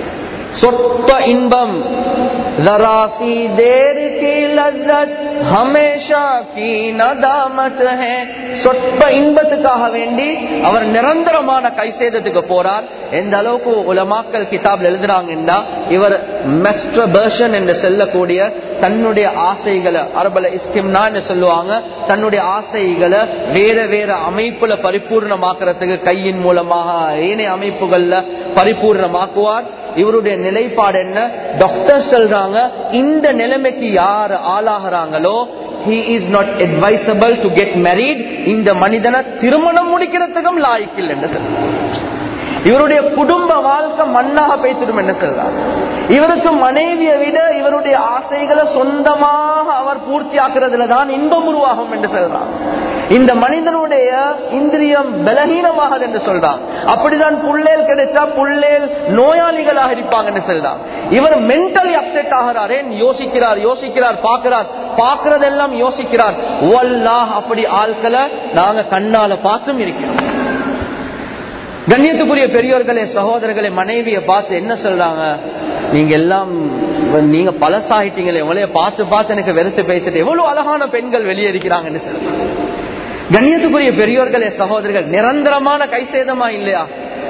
சொற்ப இன்பம் जरासी देर की लज्जत हमेशा की नदामत है சொற்ப இன்பத்துக்காக வேண்டி அவர் நிரந்தரமான கை சேதத்துக்கு போறார் எந்த அளவுக்கு உலமாக்கல் கிதாப்ல எழுதுறாங்கன்னா இவர் மெஸ்ட்ரபர்ஷன் என்று செல்லக்கூடிய தன்னுடைய ஆசைகளை அரபல இஸ்கிம்னா சொல்லுவாங்க தன்னுடைய ஆசைகளை வேற வேற அமைப்புல பரிபூர்ணமாக்குறதுக்கு கையின் மூலமாக ஏனைய அமைப்புகள்ல பரிபூர்ணமாக்குவார் இவருடைய நிலைப்பாடு என்ன டாக்டர் சொல்றாங்க இந்த நிலைமைக்கு யார் ஆளாகிறாங்களோ he is not advisable to get married இந்த மனிதனை திருமணம் முடிக்கிறதுக்கும் லாய்க்கில் என்று சொல்றாங்க இவருடைய குடும்ப வாழ்க்கை மண்ணாக பேசிடும் என்ன சொல்றார் இவருக்கு மனைவியை விட இவருடைய ஆசைகளை சொந்தமாக அவர் பூர்த்தி ஆக்குறதுல தான் இன்பம் உருவாகும் என்று சொல்றார் இந்த மனிதனுடைய இந்திரியம் பலகீனமாக என்று சொல்றான் அப்படிதான் புள்ளேல் கிடைச்சா புள்ளேல் நோயாளிகளாக இருப்பாங்க என்று சொல்றான் இவர் மென்டலி அப்செட் ஆகிறார் ஏன் யோசிக்கிறார் யோசிக்கிறார் பார்க்கிறார் பார்க்கறதெல்லாம் யோசிக்கிறார் அப்படி ஆட்களை நாங்க கண்ணால பார்த்தும் இருக்கிறோம் கண்ணியத்துக்குரிய பெரியோர்களே சகோதரர்களே மனைவியை பார்த்து என்ன சொல்றாங்க நீங்க எல்லாம் நீங்க பழசாயிட்டீங்களே உங்களைய பார்த்து பார்த்து எனக்கு வெறுத்து பேசிட்டு எவ்வளவு அழகான பெண்கள் வெளியே இருக்கிறாங்கன்னு சொல்றாங்க கண்ணியத்துக்குரிய பெரியோர்களே சகோதரர்கள் நிரந்தரமான கை சேதமா இல்லையா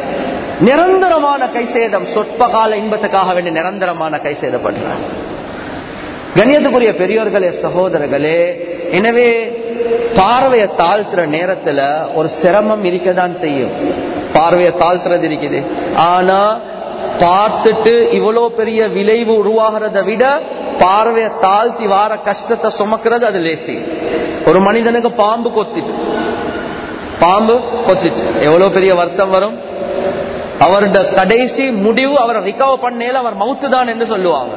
நிரந்தரமான கை சேதம் சொற்ப கால இன்பத்துக்காக வேண்டிய நிரந்தரமான கை சேதப்படுறாங்க கண்ணியத்துக்குரிய பெரியோர்களே சகோதரர்களே எனவே பார்வையை தாழ்த்துற நேரத்துல ஒரு சிரமம் இருக்கதான் செய்யும் பார்வையை தாழ்த்துறது இருக்குது ஆனா பார்த்துட்டு இவ்வளவு பெரிய விளைவு உருவாகிறத விட பார்வையை தாழ்த்தி வார கஷ்டத்தை சுமக்கிறது அது லேசி ஒரு மனிதனுக்கு பாம்பு கொத்திட்டு பாம்பு கொத்திட்டு எவ்வளவு பெரிய வருத்தம் வரும் அவருடைய கடைசி முடிவு அவரை ரிகவர் பண்ணேல அவர் மவுத்து தான் என்று சொல்லுவாங்க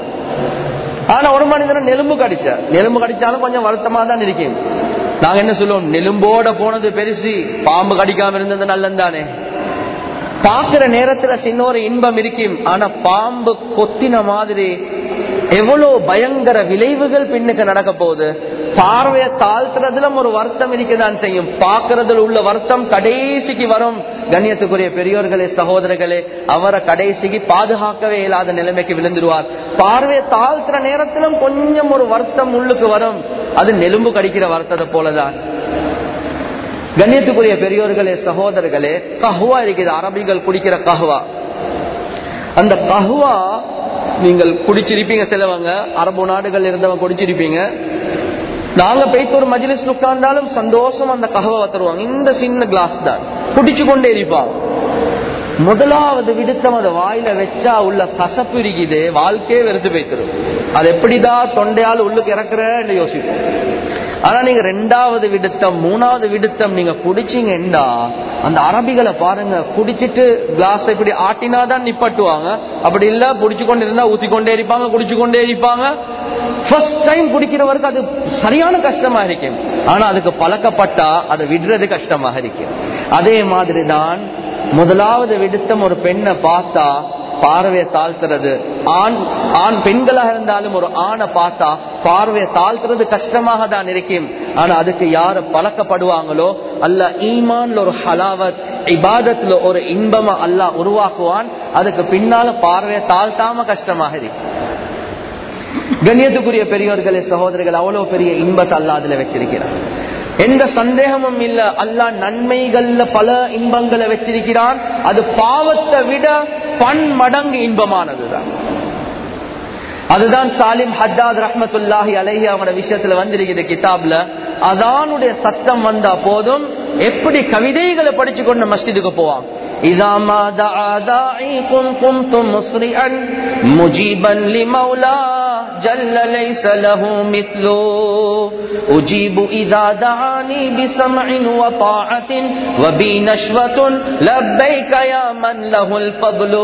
ஆனா ஒரு மனிதன் நெலும்பு கடிச்ச நெலும்பு கடிச்சாலும் கொஞ்சம் வருத்தமா தான் இருக்கேன் நாங்க என்ன சொல்லுவோம் நெலும்போட போனது பெருசு பாம்பு கடிக்காம இருந்தது நல்லந்தானே பாக்குற நேரத்துல சின்ன ஒரு இன்பம் இருக்கும் ஆனா பாம்பு கொத்தின மாதிரி எவ்வளவு பயங்கர விளைவுகள் பின்னுக்கு நடக்க போகுது பார்வையை தாழ்த்துறதுல ஒரு வருத்தம் இருக்கதான் செய்யும் பாக்குறதுல உள்ள வருத்தம் கடைசிக்கு வரும் கண்ணியத்துக்குரிய பெரியோர்களே சகோதரர்களே அவரை கடைசிக்கு பாதுகாக்கவே இயலாத நிலைமைக்கு விழுந்துருவார் பார்வையை தாழ்த்துற நேரத்திலும் கொஞ்சம் ஒரு வருத்தம் உள்ளுக்கு வரும் அது நெலும்பு கடிக்கிற வருத்தத்தை போலதான் கண்ணியத்துக்குரிய பெரியோர்களே சகோதரர்களே கஹுவா இருக்குது அரபிகள் குடிக்கிற கஹுவா அந்த கஹுவா நீங்கள் குடிச்சிருப்பீங்க சிலவங்க அரபு நாடுகள் இருந்தவங்க குடிச்சிருப்பீங்க நாங்க போய்த்து ஒரு மஜிலிஸ் உட்கார்ந்தாலும் சந்தோஷம் அந்த கஹுவா தருவாங்க இந்த சின்ன கிளாஸ் தான் குடிச்சு கொண்டே இருப்பாங்க முதலாவது விடுத்தம் அதை வாயில வச்சா உள்ள கசப்பு இருக்குது வாழ்க்கையே வெறுத்து போய்த்திரும் அது எப்படிதான் தொண்டையால் உள்ளுக்கு இறக்குறேன்னு யோசிப்போம் ஆனா நீங்க ரெண்டாவது விடுத்தம் மூணாவது விடுத்தம் நீங்க குடிச்சீங்கன்னா அந்த அரபிகளை பாருங்க குடிச்சிட்டு கிளாஸ் இப்படி ஆட்டினாதான் நிப்பட்டுவாங்க அப்படி இல்ல புடிச்சு கொண்டு இருந்தா ஊத்தி கொண்டே இருப்பாங்க குடிச்சு கொண்டே இருப்பாங்க ஃபர்ஸ்ட் டைம் குடிக்கிறவருக்கு அது சரியான கஷ்டமா இருக்கும் ஆனா அதுக்கு பழக்கப்பட்டா அதை விடுறது கஷ்டமாக இருக்கும் அதே மாதிரி தான் முதலாவது விடுத்தம் ஒரு பெண்ணை பார்த்தா பார்வையை தாழ்த்துறது ஆண் ஆண் பெண்களாக இருந்தாலும் ஒரு ஆணை பார்த்தா பார்வையை தாழ்த்துறது கஷ்டமாக தான் இருக்கும் ஆனா அதுக்கு யாரு பழக்கப்படுவாங்களோ அல்ல ஈமான்ல ஒரு ஹலாவத் இபாதத்துல ஒரு இன்பமா அல்லாஹ் உருவாக்குவான் அதுக்கு பின்னால பார்வையை தாழ்த்தாம கஷ்டமாக இருக்கும் கண்ணியத்துக்குரிய பெரியோர்களே சகோதரர்கள் அவ்வளவு பெரிய இன்பத்தை அல்லா அதுல வச்சிருக்கிறார் எந்த சந்தேகமும் இல்ல அல்லா நன்மைகள்ல பல இன்பங்களை வச்சிருக்கிறான் அது பாவத்தை விட பன் மடங்கு இன்பமானதுதான் அதுதான் சாலிம் ஹஜாத் ரஹமத்துல்லாஹி அலஹி அவங்களோட விஷயத்துல வந்திருக்குது கிதாப்ல அதானுடைய சத்தம் வந்தா போதும் எப்படி கவிதைகளை படிச்சு கொண்டு மஸ்ஜிதுக்கு போவாங்க إذا ما دعا داعي قمتم مسرعا مجيبا لمولاه جل ليس له مثله أجيب إذا دعاني بسمع وطاعة وبي نشوة لبيك يا من له الفضل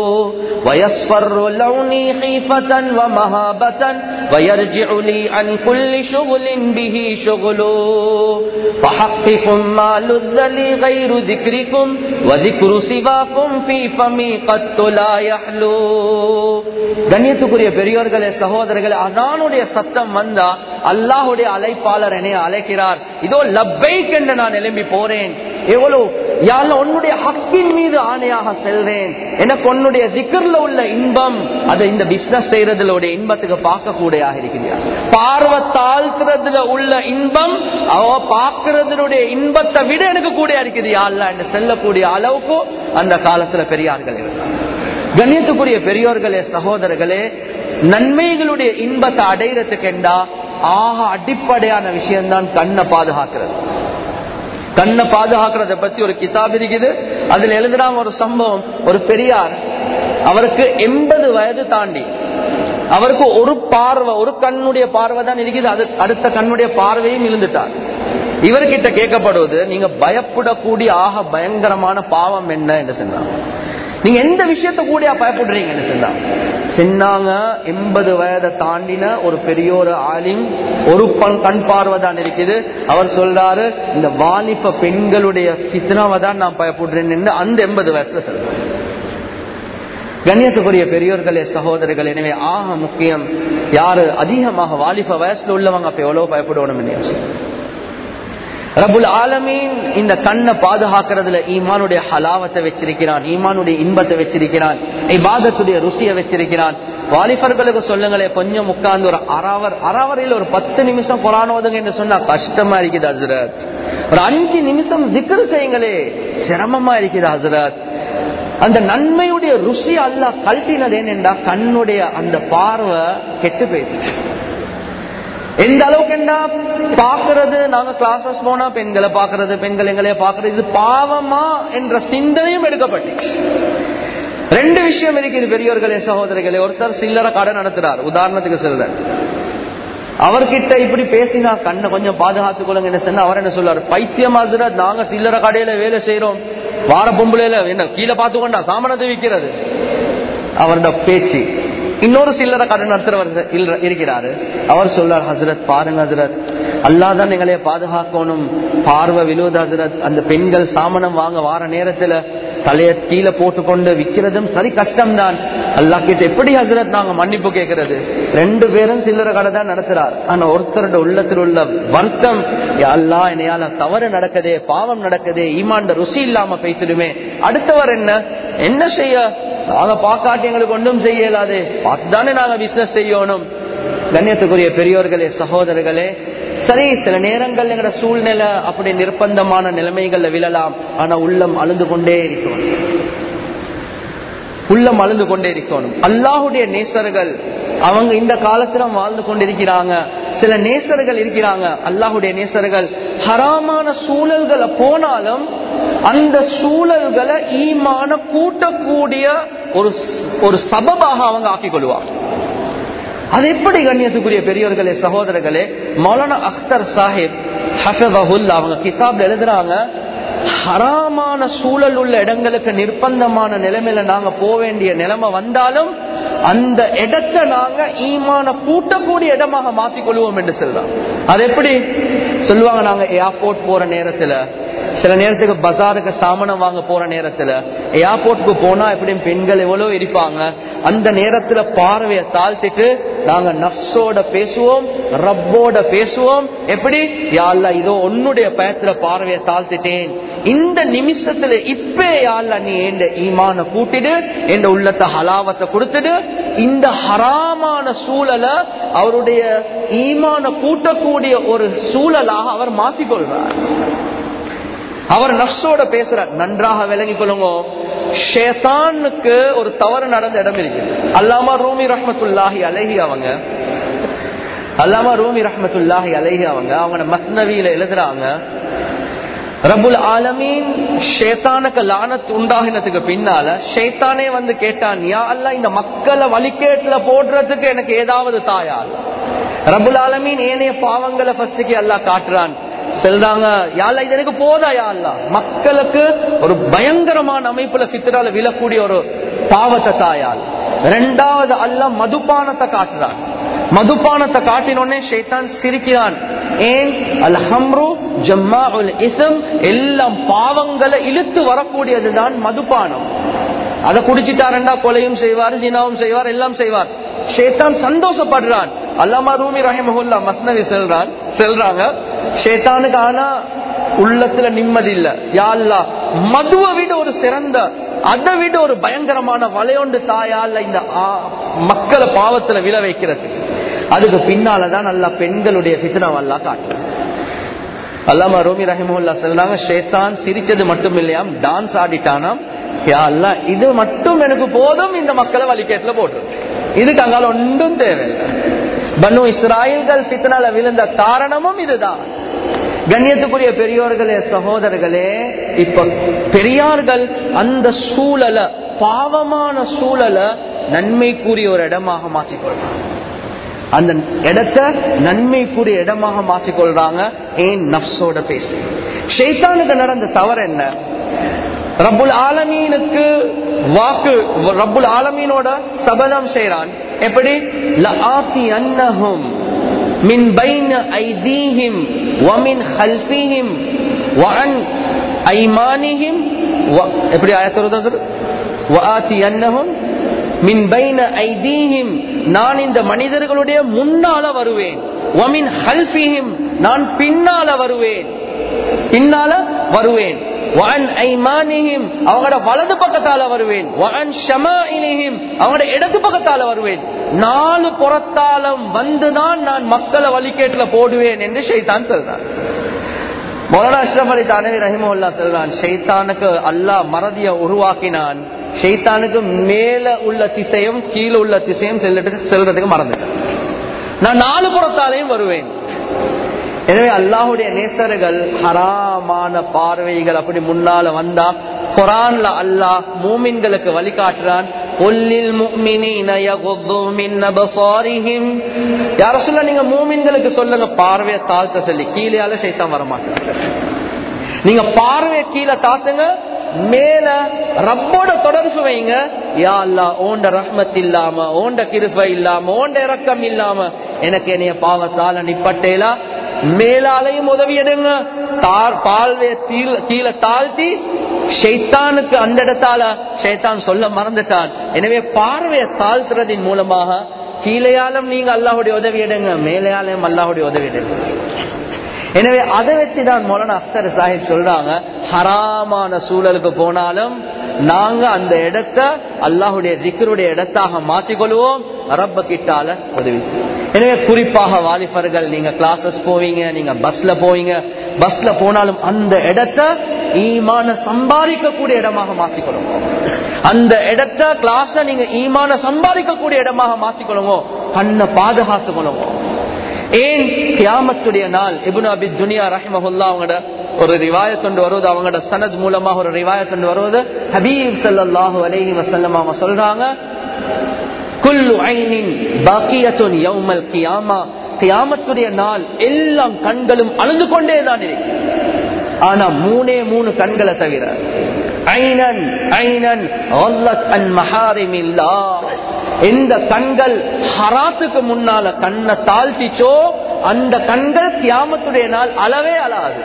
ويصفر لوني خيفة ومهابة ويرجع لي عن كل شغل به شغل فحقق ما لذ لي غير ذكركم وذكر سواكم في فمي قد لا يحلو கண்ணியத்துக்குரிய பெரியோர்களே சகோதரர்களே அதானுடைய சத்தம் வந்தா அல்லாஹுடைய அழைப்பாளர் என்னை அழைக்கிறார் இதோ லப்பைக் என்று நான் எழும்பி போறேன் எவ்வளவு யாழ்ல உன்னுடைய ஹக்கின் மீது ஆணையாக செல்றேன் எனக்கு உன்னுடைய திக்கர்ல உள்ள இன்பம் அதை இந்த பிசினஸ் செய்யறதுல உடைய இன்பத்துக்கு பார்க்க கூடையாக இருக்கிறார் பார்வை தாழ்த்துறதுல உள்ள இன்பம் அவ பார்க்கறதுடைய இன்பத்தை விட எனக்கு கூட இருக்குது யாழ்ல என்று செல்லக்கூடிய அளவுக்கு அந்த காலத்துல பெரியார்கள் இருந்தார் கண்ணியத்துக்குரிய பெரியோர்களே சகோதரர்களே நன்மைகளுடைய இன்பத்தை அடைகிறதுக்கு என்றா ஆக அடிப்படையான விஷயம்தான் கண்ணை பாதுகாக்கிறது கண்ணை பாதுகாக்கிறத பத்தி ஒரு கிதாப் இருக்குது அதுல எழுதுறாங்க ஒரு சம்பவம் ஒரு பெரியார் அவருக்கு எண்பது வயது தாண்டி அவருக்கு ஒரு பார்வை ஒரு கண்ணுடைய பார்வை தான் இருக்குது அது அடுத்த கண்ணுடைய பார்வையும் இருந்துட்டார் இவர்கிட்ட கேட்கப்படுவது நீங்க பயப்படக்கூடிய ஆக பயங்கரமான பாவம் என்ன என்று சொன்னாங்க நீங்க எந்த விஷயத்த கூடியா பயப்படுறீங்கன்னு சொன்னா சொன்னாங்க எண்பது வயதை தாண்டின ஒரு பெரிய ஒரு ஆலிம் ஒரு கண் பார்வை தான் இருக்குது அவர் சொல்றாரு இந்த வாலிப பெண்களுடைய சித்தனாவை தான் நான் பயப்படுறேன்னு அந்த எண்பது வயசுல சொல்றாரு கண்ணியத்துக்குரிய பெரியோர்களே சகோதரர்கள் எனவே ஆக முக்கியம் யாரு அதிகமாக வாலிப வயசுல உள்ளவங்க அப்ப எவ்வளவு பயப்படணும் ரபுல் ஆலமீன் இந்த கண்ணை பாதுகாக்கிறதுல ஈமானுடைய ஹலாவத்தை வச்சிருக்கிறான் ஈமானுடைய இன்பத்தை வச்சிருக்கிறான் இபாதத்துடைய ருசியை வச்சிருக்கிறான் வாலிபர்களுக்கு சொல்லுங்களே கொஞ்சம் உட்கார்ந்து ஒரு அறவர் அறவரையில் ஒரு பத்து நிமிஷம் கொரானோதுங்க என்று சொன்னா கஷ்டமா இருக்குது ஹசரத் ஒரு அஞ்சு நிமிஷம் திக்ரு செய்யுங்களே சிரமமா இருக்குது ஹசரத் அந்த நன்மையுடைய ருசி அல்ல கழட்டினது ஏனென்றா கண்ணுடைய அந்த பார்வை கெட்டு போயிடுச்சு எந்த அளவுக்கு என்ன பாக்குறது நாங்க கிளாஸஸ் போனா பெண்களை பாக்குறது பெண்கள் எங்களைய பாக்குறது இது பாவமா என்ற சிந்தனையும் எடுக்கப்பட்டு ரெண்டு விஷயம் இருக்குது பெரியவர்களே சகோதரிகளே ஒருத்தர் சில்லற கடை நடத்துறார் உதாரணத்துக்கு சொல்றேன் அவர்கிட்ட இப்படி பேசினா கண்ணை கொஞ்சம் பாதுகாத்துக் கொள்ளுங்க என்ன சொன்னா அவர் என்ன சொல்றாரு பைத்தியமாதுரா நாங்க சில்லற கடையில வேலை செய்யறோம் வார பொம்பளையில என்ன கீழே பார்த்துக்கொண்டா சாமானத்தை விற்கிறது அவரோட பேச்சு இன்னொரு சில்லற கடை நடத்துறவர் இருக்கிறாரு அவர் சொல்றார் ஹசரத் பாருங்க ஹசரத் அல்லாதான் எங்களைய பாதுகாக்கணும் பார்வை விழுவது ஹசரத் அந்த பெண்கள் சாமனம் வாங்க வார நேரத்துல தலைய கீழே போட்டுக்கொண்டு விக்கிறதும் சரி கஷ்டம்தான் அல்லாஹ் கிட்ட எப்படி ஹசரத் நாங்க மன்னிப்பு கேட்கறது ரெண்டு பேரும் சில்லற கடை தான் நடத்துறார் ஆனா ஒருத்தரோட உள்ளத்தில் உள்ள வருத்தம் அல்லா என்னையால தவறு நடக்குதே பாவம் நடக்குதே ஈமாண்ட ருசி இல்லாம பேசிடுமே அடுத்தவர் என்ன என்ன செய்ய நாங்க பாக்காட்டி எங்களுக்கு ஒன்றும் செய்ய இயலாது பார்த்துதானே நாங்க பிசினஸ் செய்யணும் கண்ணியத்துக்குரிய பெரியோர்களே சகோதரர்களே சரி சில நேரங்கள் எங்கட சூழ்நிலை அப்படி நிர்பந்தமான நிலைமைகள்ல விழலாம் ஆனா உள்ளம் அழுந்து கொண்டே இருக்கணும் உள்ளம் அழுந்து கொண்டே இருக்கணும் அல்லாஹுடைய நேசர்கள் அவங்க இந்த காலத்துல வாழ்ந்து கொண்டிருக்கிறாங்க சில நேசர்கள் இருக்கிறாங்க அல்லாஹுடைய நேசர்கள் ஹராமான சூழல்களை போனாலும் அந்த சூழல்களை ஈமான கூட்டக்கூடிய ஒரு ஒரு சபபாக அவங்க ஆக்கிக் கொள்வாங்க அது எப்படி கண்ணியத்துக்குரிய பெரியவர்களே சகோதரர்களே மௌலானா அக்தர் சாஹிப் ஹஃபதஹுல் அவங்க கிதாப்ல எழுதுறாங்க ஹராமான சூழல் உள்ள இடங்களுக்கு நிர்பந்தமான நிலைமையில நாங்க போக வேண்டிய நிலைமை வந்தாலும் அந்த இடத்தை நாங்க ஈமான கூட்டக்கூடிய இடமாக மாத்திக்கொள்வோம் என்று சொல்லலாம் அது எப்படி சொல்லுவாங்க நாங்க ஏர்போர்ட் போற நேரத்துல சில நேரத்துக்கு பஜாருக்கு சாமனம் வாங்க போற நேரத்துல ஏர்போர்ட்டுக்கு போனா எப்படியும் பெண்கள் எவ்வளவு இருப்பாங்க அந்த நேரத்துல பார்வையை தாழ்த்திட்டு நாங்க நப்சோட பேசுவோம் ரப்போட பேசுவோம் எப்படி யாழ்ல இதோ உன்னுடைய பயத்துல பார்வையை தாழ்த்திட்டேன் இந்த நிமிஷத்துல இப்ப யாழ்ல நீ எந்த ஈமான கூட்டிடு எந்த உள்ளத்தை ஹலாவத்தை கொடுத்துடு இந்த ஹராமான சூழலை அவருடைய ஈமான கூட்டக்கூடிய ஒரு சூழலாக அவர் மாற்றிக்கொள்றார் அவர் நப்சோட பேசுறார் நன்றாக விளங்கி கொள்ளுங்க ஷேத்தானுக்கு ஒரு தவறு நடந்த இடம் இருக்கு அல்லாமா ரூமி ரஹமத்துல்லாஹி அலஹி அவங்க அல்லாமா ரூமி ரஹமத்துல்லாஹி அலஹி அவங்க அவங்க மஸ்னவியில எழுதுறாங்க ரபுல் ஆலமீன் ஷேத்தானுக்கு லானத் உண்டாகினதுக்கு பின்னால ஷேத்தானே வந்து கேட்டான் யா அல்ல இந்த மக்களை வழிகேட்டுல போடுறதுக்கு எனக்கு ஏதாவது தாயா ரபுல் ஆலமீன் ஏனைய பாவங்களை ஃபர்ஸ்டுக்கு எல்லாம் காட்டுறான் செல்றாங்க யாழ்லா இது எனக்கு போதா யாழ்லா மக்களுக்கு ஒரு பயங்கரமான அமைப்புல பித்திரால விழக்கூடிய ஒரு பாவத்தை தாயால் ரெண்டாவது அல்ல மதுபானத்தை காட்டுறான் மதுபானத்தை காட்டினோடனே ஷேத்தான் சிரிக்கிறான் ஏன் அல் ஹம்ரு ஜம்மா இசம் எல்லாம் பாவங்களை இழுத்து வரக்கூடியதுதான் மதுபானம் அதை குடிச்சிட்டாரண்டா கொலையும் செய்வார் ஜினாவும் செய்வார் எல்லாம் செய்வார் ஷேத்தான் சந்தோஷப்படுறான் அல்லாமா ரூமி ரஹிமஹுல்லா மஸ்னவி செல்றான் செல்றாங்க ஷேத்தானுக்கு ஆனா உள்ளத்துல நிம்மதி இல்ல யாழ்லா மதுவை விட ஒரு சிறந்த அதை விட ஒரு பயங்கரமான வலையொண்டு தாயால இந்த மக்களை பாவத்துல விழ வைக்கிறது அதுக்கு பின்னாலதான் நல்ல பெண்களுடைய பித்தனவல்லா காட்டு அல்லாமா ரோமி ரஹிமுல்லா சொல்றாங்க ஷேத்தான் சிரிச்சது மட்டும் இல்லையாம் டான்ஸ் ஆடிட்டானாம் இது மட்டும் எனக்கு போதும் இந்த மக்களை வழிகேட்டுல போட்டு இதுக்கு அங்கால ஒன்றும் தேவையில்லை பனு இஸ்ராயல்கள் பித்தனால விழுந்த காரணமும் இதுதான் கண்ணியத்துக்குரிய பெரியோர்களே சகோதரர்களே இப்ப பெரியார்கள் அந்த சூழலை பாவமான சூழலை நன்மைக்குரிய ஒரு இடமாக மாற்றிக்கொள்றாங்க அந்த இடத்தை நன்மைக்குரிய இடமாக மாற்றிக்கொள்றாங்க ஏன் நப்சோட பேசி ஷெய்தானுக்கு நடந்த தவறு என்ன ரப்புல் ஆலமீனுக்கு வாக்கு ரப்புல் ஆலமீனோட சபதம் செய்யறான் எப்படி அன்னஹும் மின் பைன ஐதீஹிம் வமின் ஹல்ஃபிஹிம் வஅன் ஐமானிஹிம் எப்படி ஆயத்தருது வஆதி அன்னஹும் மின் பைன ஐதீஹிம் நான் இந்த மனிதர்களுடைய முன்னால வருவேன் வமின் ஹல்ஃபிஹிம் நான் பின்னால வருவேன் பின்னால வருவேன் அவங்களோட வலது பக்கத்தால வருவேன் அவங்களோட இடது பக்கத்தால வருவேன் நாலு புறத்தாலம் வந்துதான் நான் மக்களை வழிகேட்டுல போடுவேன் என்று ஷைத்தான் சொல்றான் மொலனா அஷ்ரப் அலி தானவி ரஹிமுல்லா சொல்றான் ஷைத்தானுக்கு அல்லாஹ் மறதிய உருவாக்கினான் ஷைத்தானுக்கு மேல உள்ள திசையும் கீழே உள்ள திசையும் செல்றதுக்கு செல்றதுக்கு மறந்துட்டேன் நான் நாலு புறத்தாலையும் வருவேன் எனவே அல்லாஹுடைய நேசர்கள் ஹராமான பார்வைகள் அப்படி முன்னால வந்தா குரான்ல அல்லாஹ் மூமின்களுக்கு வழிகாட்டுறான் யார சொல்ல நீங்க மூமின்களுக்கு சொல்லுங்க பார்வையை தாழ்த்த சொல்லி கீழே சைத்தான் வரமாட்டேன் நீங்க பார்வையை கீழே தாத்துங்க மேல ரப்போட தொடர்பு வைங்க யா அல்லா ஓண்ட ரஹ்மத் இல்லாம ஓண்ட கிருப இல்லாம ஓண்ட இறக்கம் இல்லாம எனக்கு என்னைய பாவத்தால நிப்பட்டேலா மேலாலையும் உதவி எடுங்க பால்வைய கீழே தாழ்த்தி ஷைத்தானுக்கு அந்த இடத்தால ஷைத்தான் சொல்ல மறந்துட்டான் எனவே பார்வையை தாழ்த்துறதின் மூலமாக கீழையாலும் நீங்க அல்லாஹுடைய உதவி எடுங்க மேலையாலும் அல்லாஹுடைய உதவி எடுங்க எனவே அதை வச்சுதான் மொலன அக்தர் சாஹிப் சொல்றாங்க ஹராமான சூழலுக்கு போனாலும் நாங்க அந்த இடத்த அல்லாஹுடைய திக்கருடைய இடத்தாக மாற்றிக்கொள்வோம் ரப்ப கிட்டால உதவி எனவே குறிப்பாக வாலிபர்கள் நீங்க கிளாஸஸ் போவீங்க நீங்க பஸ்ல போவீங்க பஸ்ல போனாலும் அந்த இடத்த ஈமான சம்பாதிக்கக்கூடிய இடமாக மாற்றிக்கொள்ளுங்க அந்த இடத்த கிளாஸ நீங்க ஈமான சம்பாதிக்கக்கூடிய இடமாக மாற்றிக்கொள்ளுங்க கண்ணை பாதுகாத்துக் கொள்ளுங்க ஏன் கியாமத்துடைய நாள் இபுன் அபி துனியா ரஹிமஹுல்லா அவங்களோட ஒரு ரிவாயத் கொண்டு வருவது அவங்களோட சனத் மூலமாக ஒரு ரிவாயத் கொண்டு வருவது ஹபீப் சல்லாஹூ அலஹி வசல்லம் அவங்க சொல்றாங்க குல்லு ஐனின் பாக்கியத்துன் யௌமல் கியாமா கியாமத்துடைய நாள் எல்லாம் கண்களும் அழுந்து கொண்டே தான் இருக்கு ஆனா மூணே மூணு கண்களை தவிர ஐனன் ஐனன் அன் மஹாரிமில்லா எந்த கண்கள் ஹராத்துக்கு முன்னால கண்ணை தாழ்த்திச்சோ அந்த கண்கள் கியாமத்துடைய நாள் அளவே அழாது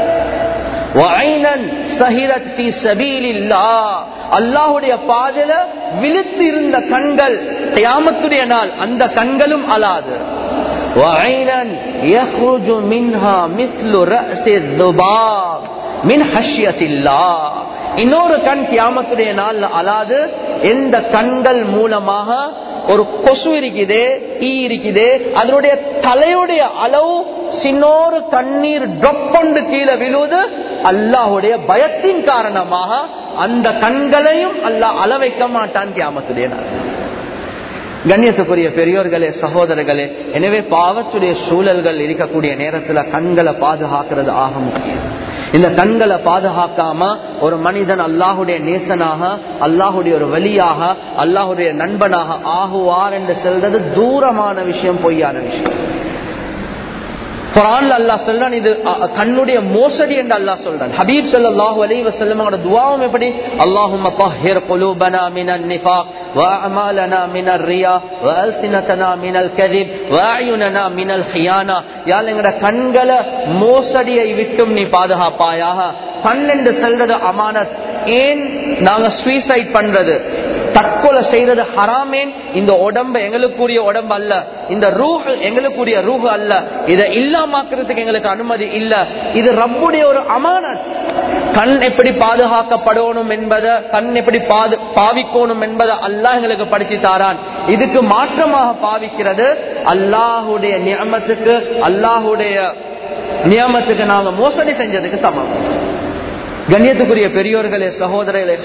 அல்லாஹுடைய பாதையில விழுத்து இருந்த கண்கள் கியாமத்துடைய நாள் அந்த கண்களும் அழாது இன்னொரு கண் கியாமத்துடைய நாள் அலாது எந்த கண்கள் மூலமாக ஒரு கொசு இருக்குதே ஈ இருக்குதே அதனுடைய தலையுடைய அளவு சின்னோரு தண்ணீர் ட்ரப் கொண்டு கீழே விழுவது அல்லாஹுடைய பயத்தின் காரணமாக அந்த கண்களையும் அல்லாஹ் அளவைக்க மாட்டான் கியாமத்துடைய நாள் கண்ணியத்துக்குரிய பெரியோர்களே சகோதரர்களே எனவே பாவத்துடைய சூழல்கள் இருக்கக்கூடிய நேரத்துல கண்களை பாதுகாக்கிறது ஆக முக்கியம் இந்த கண்களை பாதுகாக்காம ஒரு மனிதன் அல்லாஹுடைய நேசனாக அல்லாஹுடைய ஒரு வழியாக அல்லாஹுடைய நண்பனாக ஆகுவார் என்று சொல்றது தூரமான விஷயம் பொய்யான விஷயம் குரான்ல அல்லாஹ் சொல்றான் இது கண்ணுடைய மோசடி என்று அல்லாஹ் சொல்றான் ஹபீப் ஸல்லல்லாஹு அலைஹி வஸல்லமோட துஆவும் எப்படி அல்லாஹும்ம طهر قلوبنا من النفاق واعمالنا من الرياء والسنتنا من الكذب واعيننا من الخيانه யா எங்கட கண்களை மோசடியை விட்டும் நீ பாதுகாப்பாயாக பன்னெண்டு செல்றது அமானத் ஏன் நாங்க சூசைட் பண்றது தற்கொலை செய்யறது ஹராமேன் இந்த உடம்பு எங்களுக்குரிய உடம்பு அல்ல இந்த ரூஹ் எங்களுக்குரிய ரூஹ் அல்ல இதை இல்லாமாக்குறதுக்கு எங்களுக்கு அனுமதி இல்ல இது ரப்புடைய ஒரு அமானத் கண் எப்படி பாதுகாக்கப்படணும் என்பதை கண் எப்படி பாது பாவிக்கணும் என்பதை அல்லாஹ் எங்களுக்கு படிச்சு தாரான் இதுக்கு மாற்றமாக பாவிக்கிறது அல்லாஹுடைய நியமத்துக்கு அல்லாஹுடைய நியமத்துக்கு நாங்க மோசடி செஞ்சதுக்கு சமம் கண்ணியத்துக்குரிய பெரியோர்களே சகோதரர்களே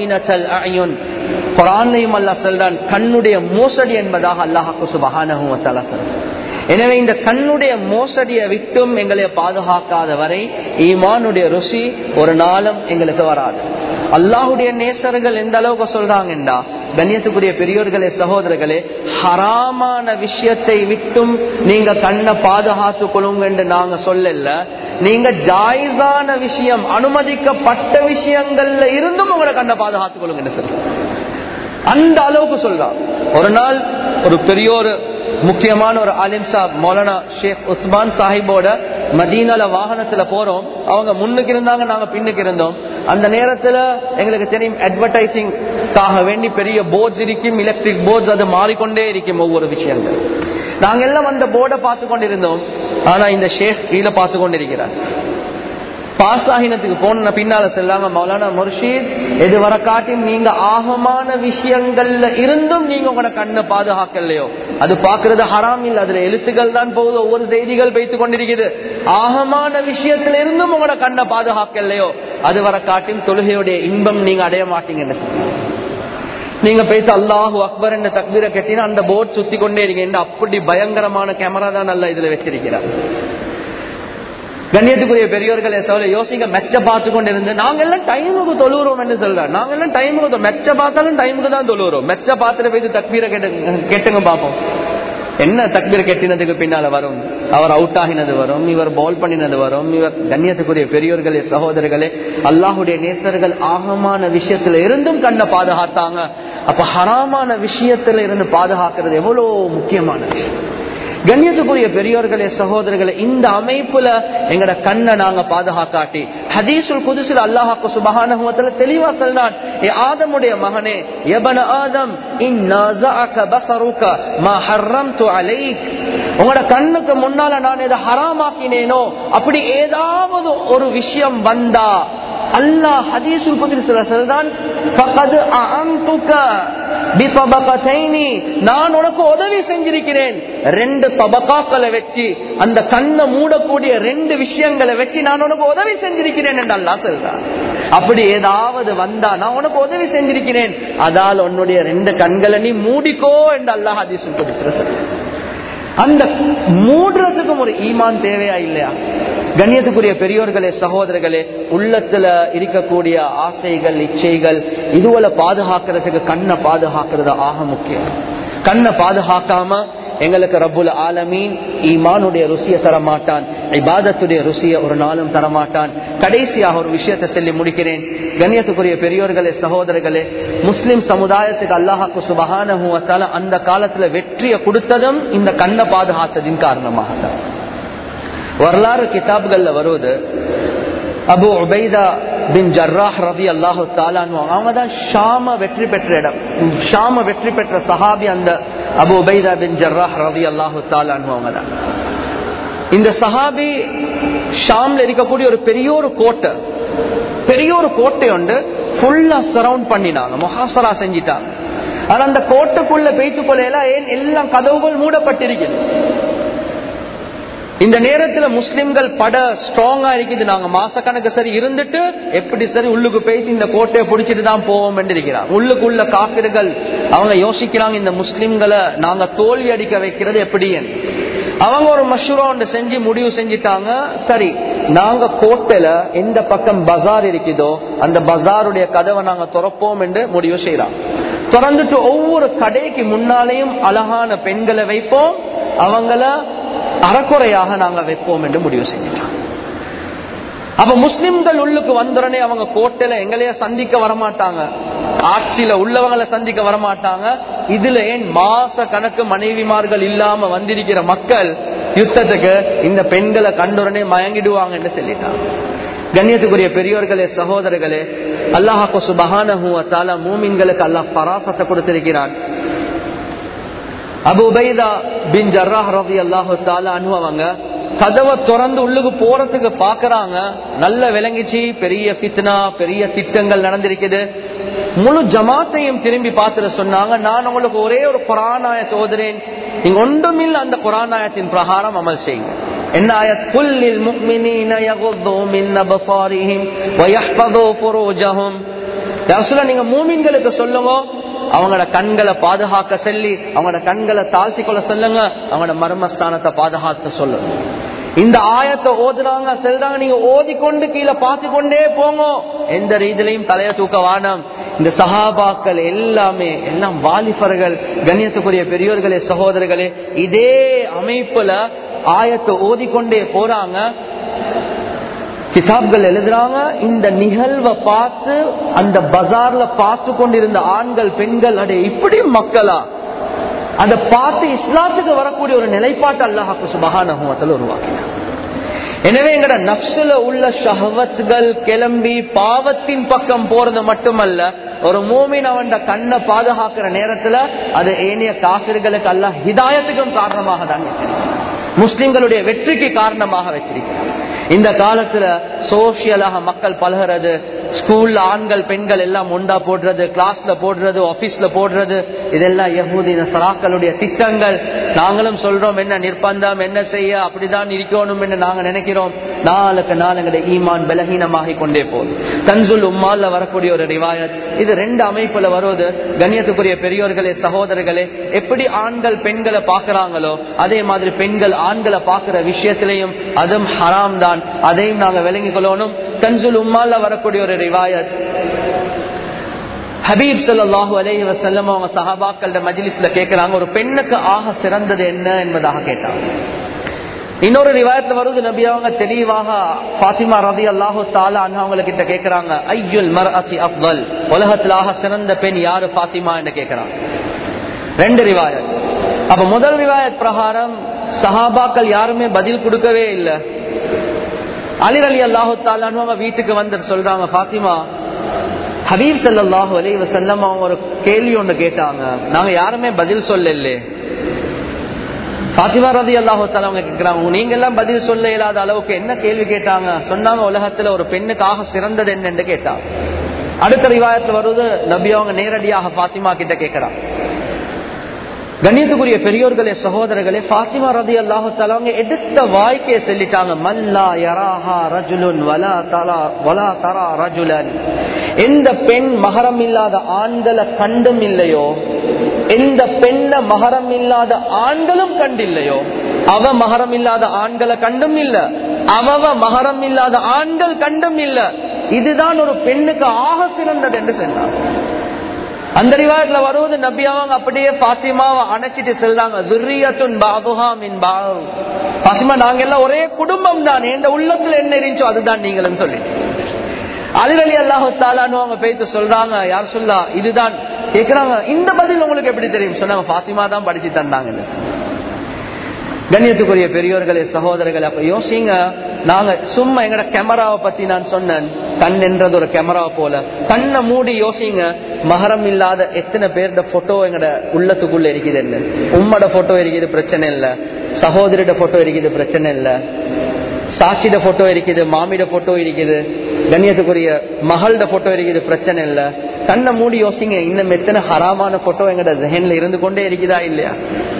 குரானையும் அல்லா சொல்றான் கண்ணுடைய மோசடி என்பதாக அல்லாஹாக்கு சுபகானகும் எனவே இந்த கண்ணுடைய மோசடியை விட்டும் எங்களை பாதுகாக்காத வரை ஈமானுடைய ருசி ஒரு நாளும் எங்களுக்கு வராது அல்லாஹுடைய நேசர்கள் எந்த அளவுக்கு சொல்றாங்கண்டா கண்ணியத்துக்குரிய பெரியோர்களே சகோதரர்களே ஹராமான விஷயத்தை விட்டும் நீங்க கண்ணை பாதுகாத்து கொள்ளுங்க என்று நாங்க சொல்லல நீங்க ஜாயிஸான விஷயம் அனுமதிக்கப்பட்ட விஷயங்கள்ல இருந்தும் உங்களை கண்ணை பாதுகாத்துக் கொள்ளுங்க சொல்லி அந்த அளவுக்கு சொல்றான் ஒரு நாள் ஒரு பெரிய ஒரு முக்கியமான ஒரு அலிம் சாப் மௌலானா ஷேக் உஸ்மான் சாஹிபோட மதீனால வாகனத்துல போறோம் அவங்க முன்னுக்கு இருந்தாங்க நாங்க பின்னுக்கு இருந்தோம் அந்த நேரத்துல எங்களுக்கு தெரியும் அட்வர்டைசிங்காக வேண்டி பெரிய போர்ட்ஸ் இருக்கும் எலக்ட்ரிக் போர்ட்ஸ் அது மாறிக்கொண்டே இருக்கும் ஒவ்வொரு விஷயங்கள் நாங்க எல்லாம் அந்த போர்டை பார்த்து கொண்டிருந்தோம் ஆனா இந்த ஷேக் கீழே பார்த்து கொண்டிருக்கிறார் பாஸ் ஆகினத்துக்கு போன பின்னால செல்லாம மௌலானா முர்ஷித் எது வர காட்டியும் நீங்க ஆகமான விஷயங்கள்ல இருந்தும் நீங்க உங்களோட கண்ணை பாதுகாக்கலையோ அது பாக்குறது ஹராம் இல்ல அதுல எழுத்துக்கள் தான் போகுது ஒவ்வொரு செய்திகள் வைத்துக் கொண்டிருக்குது ஆகமான விஷயத்துல இருந்தும் உங்களோட கண்ணை பாதுகாக்கலையோ அது வர காட்டியும் தொழுகையுடைய இன்பம் நீங்க அடைய மாட்டீங்கன்னு நீங்க பேச அல்லாஹு அக்பர் என்ற தக்பீரை கட்டினா அந்த போர்ட் சுத்தி கொண்டே இருக்கீங்க அப்படி பயங்கரமான கேமரா தான் நல்லா இதுல வச்சிருக்கிறார் கண்ணியத்துக்குரிய பெரியோர்கள் சொல்ல யோசிங்க மெச்ச பார்த்து கொண்டு இருந்து நாங்க எல்லாம் டைமுக்கு தொழுகிறோம் என்று சொல்றோம் நாங்க எல்லாம் டைமுக்கு மெச்ச பார்த்தாலும் டைமுக்கு தான் தொழுகிறோம் மெச்ச பார்த்துட்டு போய் தக்பீரை கெட்டுங்க பார்ப்போம் என்ன தக்பீர் கெட்டினதுக்கு பின்னால வரும் அவர் அவுட் ஆகினது வரும் இவர் பால் பண்ணினது வரும் இவர் கண்ணியத்துக்குரிய பெரியோர்களே சகோதரர்களே அல்லாஹுடைய நேசர்கள் ஆகமான விஷயத்துல இருந்தும் கண்ணை பாதுகாத்தாங்க அப்ப ஹராமான விஷயத்துல இருந்து பாதுகாக்கிறது எவ்வளவு முக்கியமான விஷயம் கண்ணியத்துக்குரிய பெரியோர்களே சகோதரர்களே இந்த அமைப்புல எங்கட கண்ணை நாங்க பாதுகாக்காட்டி ஹதீசுல் குதுசில் அல்லாஹாக்கு சுபஹானஹுவத்துல தெளிவா சொல்றான் ஏ ஆதமுடைய மகனே எபன ஆதம் இந்நஸஅக பஸருக மா ஹர்ரம்து அலைக் உங்களோட கண்ணுக்கு முன்னால நான் இதை ஹராமாக்கினேனோ அப்படி ஏதாவது ஒரு விஷயம் வந்தா அல்லாஹ் ஹதீசுல் குதுசில் சொல்றான் ஃபகத் அஅன்துக பிதபகதைனி நான் உனக்கு உதவி செஞ்சிருக்கிறேன் ரெண்டு தபகாக்களை வச்சு அந்த கண்ணை மூடக்கூடிய ரெண்டு விஷயங்களை வச்சு நான் உனக்கு உதவி செஞ்சிருக்கிறேன் என்று அல்லா சொல்றான் அப்படி ஏதாவது வந்தா நான் உனக்கு உதவி செஞ்சிருக்கிறேன் அதால் உன்னுடைய ரெண்டு கண்களை நீ மூடிக்கோ என்று அல்லாஹ் ஹதீசுல் குதுசில் அந்த மூடுறதுக்கும் ஒரு ஈமான் தேவையா இல்லையா கண்ணியத்துக்குரிய பெரியோர்களே சகோதரர்களே உள்ளத்துல இருக்கக்கூடிய ஆசைகள் இச்சைகள் இதுவரை பாதுகாக்கிறதுக்கு கண்ணை பாதுகாக்கிறது ஆக முக்கியம் கண்ணை பாதுகாக்காம எங்களுக்கு ரப்புல் ஆலமீன் ஈமானுடைய ருசியை தரமாட்டான் இபாதத்துடைய ருசியை ஒரு நாளும் தரமாட்டான் கடைசியாக ஒரு விஷயத்தை சொல்லி முடிக்கிறேன் கண்ணியத்துக்குரிய பெரியோர்களே சகோதரர்களே முஸ்லிம் சமுதாயத்துக்கு அல்லாஹாக்கு சுபகான அந்த காலத்துல வெற்றியை கொடுத்ததும் இந்த கண்ணை பாதுகாத்ததின் காரணமாக தான் வரலாறு கிதாப்கள்ல வருவது அபு உபைதா பின் ஜர்ராஹ் ரவி அல்லாஹு தாலான் அவங்க தான் ஷாம வெற்றி பெற்ற இடம் ஷாம வெற்றி பெற்ற சஹாபி அந்த அபு உபைதா பின் ஜர்ராஹ் ரவி அல்லாஹு தாலான் அவங்க தான் இந்த சஹாபி ஷாம்ல இருக்கக்கூடிய ஒரு பெரிய ஒரு கோட்டை பெரிய ஒரு கோட்டை உண்டு ஃபுல்லா சரவுண்ட் பண்ணினாங்க மொஹாசரா செஞ்சிட்டாங்க ஆனா அந்த கோட்டைக்குள்ள பேச்சு கொள்ளையில ஏன் எல்லாம் கதவுகள் மூடப்பட்டிருக்கிறது இந்த நேரத்துல முஸ்லிம்கள் பட ஸ்ட்ராங்கா இருக்குது நாங்க மாசக்கணக்கு சரி இருந்துட்டு எப்படி சரி உள்ளுக்கு பேசி இந்த கோட்டையை பிடிச்சிட்டு தான் போவோம் இருக்கிறாங்க உள்ளுக்குள்ள காப்பிர்கள் அவங்க யோசிக்கிறாங்க இந்த முஸ்லிம்களை நாங்க தோல்வி அடிக்க வைக்கிறது எப்படி அவங்க ஒரு மஷூரா ஒன்று செஞ்சு முடிவு செஞ்சிட்டாங்க சரி நாங்க கோட்டையில எந்த பக்கம் பஜார் இருக்குதோ அந்த பஜாருடைய கதவை நாங்க திறப்போம் என்று முடிவு செய்யறோம் திறந்துட்டு ஒவ்வொரு கடைக்கு முன்னாலேயும் அழகான பெண்களை வைப்போம் அவங்கள அறக்குறையாக நாங்க வைப்போம் என்று முடிவு செஞ்சிட்டோம் அப்ப முஸ்லிம்கள் உள்ளுக்கு வந்துடனே அவங்க கோட்டையில எங்களைய சந்திக்க வரமாட்டாங்க ஆட்சியில உள்ளவங்களை சந்திக்க வரமாட்டாங்க இதுல ஏன் மாச கணக்கு மனைவிமார்கள் இல்லாம வந்திருக்கிற மக்கள் யுத்தத்துக்கு இந்த பெண்களை கண்டுடனே மயங்கிடுவாங்க என்று சொல்லிட்டாங்க கண்ணியத்துக்குரிய பெரியோர்களே சகோதரர்களே அல்லாஹாக்கு சுபகான மூமின்களுக்கு அல்லாஹ் பராசத்தை கொடுத்திருக்கிறான் அபு உபைதா பின் ஜர்ராஹ் ரவி அல்லாஹு தாலா அனுபவங்க கதவை திறந்து உள்ளுக்கு போறதுக்கு பாக்குறாங்க நல்ல விளங்கிச்சு பெரிய பித்னா பெரிய திட்டங்கள் நடந்திருக்குது முழு ஜமாத்தையும் திரும்பி பார்த்துட்டு சொன்னாங்க நான் உங்களுக்கு ஒரே ஒரு குரானாயத்தை ஓதுறேன் நீங்க ஒன்றுமில்ல அந்த குரானாயத்தின் பிரகாரம் அமல் செய்யுங்க என்ன ஆயத் குல்லில் முக்மினீன யகுது மின் அபசாரிஹிம் வயஹ்ஃபது ஃபுரூஜஹும் ரசூலா நீங்க மூமின்களுக்கு சொல்லுங்க அவங்களோட கண்களை பாதுகாக்க சொல்லி அவங்களோட கண்களை தாழ்த்தி கொள்ள சொல்லுங்க அவங்களோட மர்மஸ்தானத்தை பாதுகாக்க சொல்லுங்க இந்த ஆயத்தை ஓதுறாங்க செல்றாங்க நீங்க ஓதிக்கொண்டு கீழே பார்த்து கொண்டே போங்க எந்த ரீதியிலையும் தலைய தூக்க வானம் இந்த சகாபாக்கள் எல்லாமே எல்லாம் வாலிபர்கள் கண்ணியத்துக்குரிய பெரியோர்களே சகோதரர்களே இதே அமைப்புல ஆயத்தை ஓதிக்கொண்டே போறாங்க கிதாப்கள் எழுதுறாங்க இந்த நிகழ்வை பார்த்து அந்த பஜார்ல பார்த்து கொண்டிருந்த ஆண்கள் பெண்கள் அடே இப்படி மக்களா அதை பார்த்து இஸ்லாத்துக்கு வரக்கூடிய ஒரு நிலைப்பாட்டு அல்லாஹாக்கு சுபகானகத்தில் உருவாக்கினார் எனவே எங்கட நப்சுல உள்ள ஷஹவத்கள் கிளம்பி பாவத்தின் பக்கம் போறது மட்டுமல்ல ஒரு மூமின் அவன் கண்ணை பாதுகாக்கிற நேரத்துல அது ஏனைய காசிர்களுக்கு அல்ல ஹிதாயத்துக்கும் காரணமாக தான் முஸ்லிம்களுடைய வெற்றிக்கு காரணமாக வச்சிருக்கிறார் இந்த காலத்துல சோசியலாக மக்கள் பழகிறது ஸ்கூல்ல ஆண்கள் பெண்கள் எல்லாம் உண்டா போடுறது கிளாஸ்ல போடுறது ஆபீஸ்ல போடுறது இதெல்லாம் யகுதி சராக்களுடைய திட்டங்கள் நாங்களும் சொல்றோம் என்ன நிர்பந்தம் என்ன செய்ய அப்படிதான் இருக்கணும் என்று நாங்க நினைக்கிறோம் நாளுக்கு நாள் எங்களுடைய ஈமான் பலகீனமாகி கொண்டே போகுது தன்சுல் உம்மால வரக்கூடிய ஒரு ரிவாயத் இது ரெண்டு அமைப்புல வருவது கண்ணியத்துக்குரிய பெரியோர்களே சகோதரர்களே எப்படி ஆண்கள் பெண்களை பாக்குறாங்களோ அதே மாதிரி பெண்கள் ஆண்களை பாக்குற விஷயத்திலையும் அதுவும் ஹராம் தான் அதையும் நாங்க விளங்கிக் கொள்ளணும் தன்சுல் உம்மால வரக்கூடிய ஒரு ரிவாயத் ஹபீப் சல்லாஹூ அலேஹி வசல்லம் அவங்க சஹாபாக்கள மஜிலிஸ்ல கேட்கிறாங்க ஒரு பெண்ணுக்கு ஆக சிறந்தது என்ன என்பதாக கேட்டாங்க இன்னொரு ரிவாயத்துல வருது நபி அவங்க தெளிவாக பாத்திமா ரதி அல்லாஹு தாலா அவங்க கிட்ட கேட்கிறாங்க ஐயுல் மர் அசி அப்வல் உலகத்தில் ஆக சிறந்த பெண் யாரு பாத்திமா என்று கேட்கிறாங்க ரெண்டு ரிவாயத் அப்ப முதல் ரிவாயத் பிரகாரம் சஹாபாக்கள் யாருமே பதில் கொடுக்கவே இல்லை அலிர் அலி அல்லாஹு தாலான்னு வீட்டுக்கு வந்து சொல்றாங்க பாத்திமா ஹபீப் சல்லாஹூ அலி வசல்லம் அவங்க ஒரு கேள்வி ஒண்ணு கேட்டாங்க நாங்க யாருமே பதில் சொல்லல பாத்திமா ரதி அல்லாஹு அவங்க கேட்கிறாங்க நீங்க எல்லாம் பதில் சொல்ல இயலாத அளவுக்கு என்ன கேள்வி கேட்டாங்க சொன்னாங்க உலகத்துல ஒரு பெண்ணுக்காக சிறந்தது என்னன்னு கேட்டாங்க அடுத்த ரிவாயத்துல வருவது நபி அவங்க நேரடியாக பாத்திமா கிட்ட கேட்கிறாங்க கண்ணியத்துக்குரிய பெரியோர்களே சகோதரர்களே பாத்திமா ரதி அல்லாஹு அவங்க எடுத்த வாய்க்கே சொல்லிட்டாங்க மல்லா யராஹா ரஜுலுன் வலா தலா வலா தரா ரஜுலன் எந்த பெண் மகரம் இல்லாத ஆண்களை கண்டும் இல்லையோ எந்த பெண்ண மகரம் இல்லாத ஆண்களும் கண்டில்லையோ அவ மகரம் இல்லாத ஆண்களை கண்டும் இல்ல அவவ மகரம் இல்லாத ஆண்கள் கண்டும் இல்ல இதுதான் ஒரு பெண்ணுக்கு ஆக சிறந்தது என்று சொன்னார் அந்த ரிவாயத்துல வருவது நபி அவங்க அப்படியே பாத்திமாவை அணைச்சிட்டு செல்றாங்க துர்ரியத்துன் பாபுஹா மின் பாபு பாத்திமா நாங்க எல்லாம் ஒரே குடும்பம் தான் எந்த உள்ளத்துல என்ன இருந்துச்சோ அதுதான் நீங்களும் சொல்லி அலிரலி அல்லாஹாலும் அவங்க பேத்து சொல்றாங்க யார் சொல்லா இதுதான் கேக்குறாங்க இந்த பதில் உங்களுக்கு எப்படி தெரியும் சொன்னாங்க பாத்திமா தான் படிச்சு தந்தாங்க கண்ணியத்துக்குரிய பெரியோர்களே சகோதரர்களே அப்ப யோசிங்க நாங்க சும்மா எங்கட கேமராவை பத்தி நான் சொன்னேன் கண் என்றது ஒரு கேமரா போல கண்ணை மூடி யோசிங்க மகரம் இல்லாத எத்தனை பேர்ட போட்டோ எங்கட உள்ளத்துக்குள்ள இருக்குது உம்மட போட்டோ இருக்குது பிரச்சனை இல்ல சகோதரிட போட்டோ இருக்குது பிரச்சனை இல்ல சாட்சிட போட்டோ இருக்குது மாமிட போட்டோ இருக்குது கண்ணியத்துக்குரிய மகள்ட போட்டோ இருக்குது பிரச்சனை இல்ல கண்ணை மூடி யோசிங்க இன்னும் எத்தனை ஹராமான போட்டோ எங்கட ஜெஹன்ல இருந்து கொண்டே இருக்குதா இல்லையா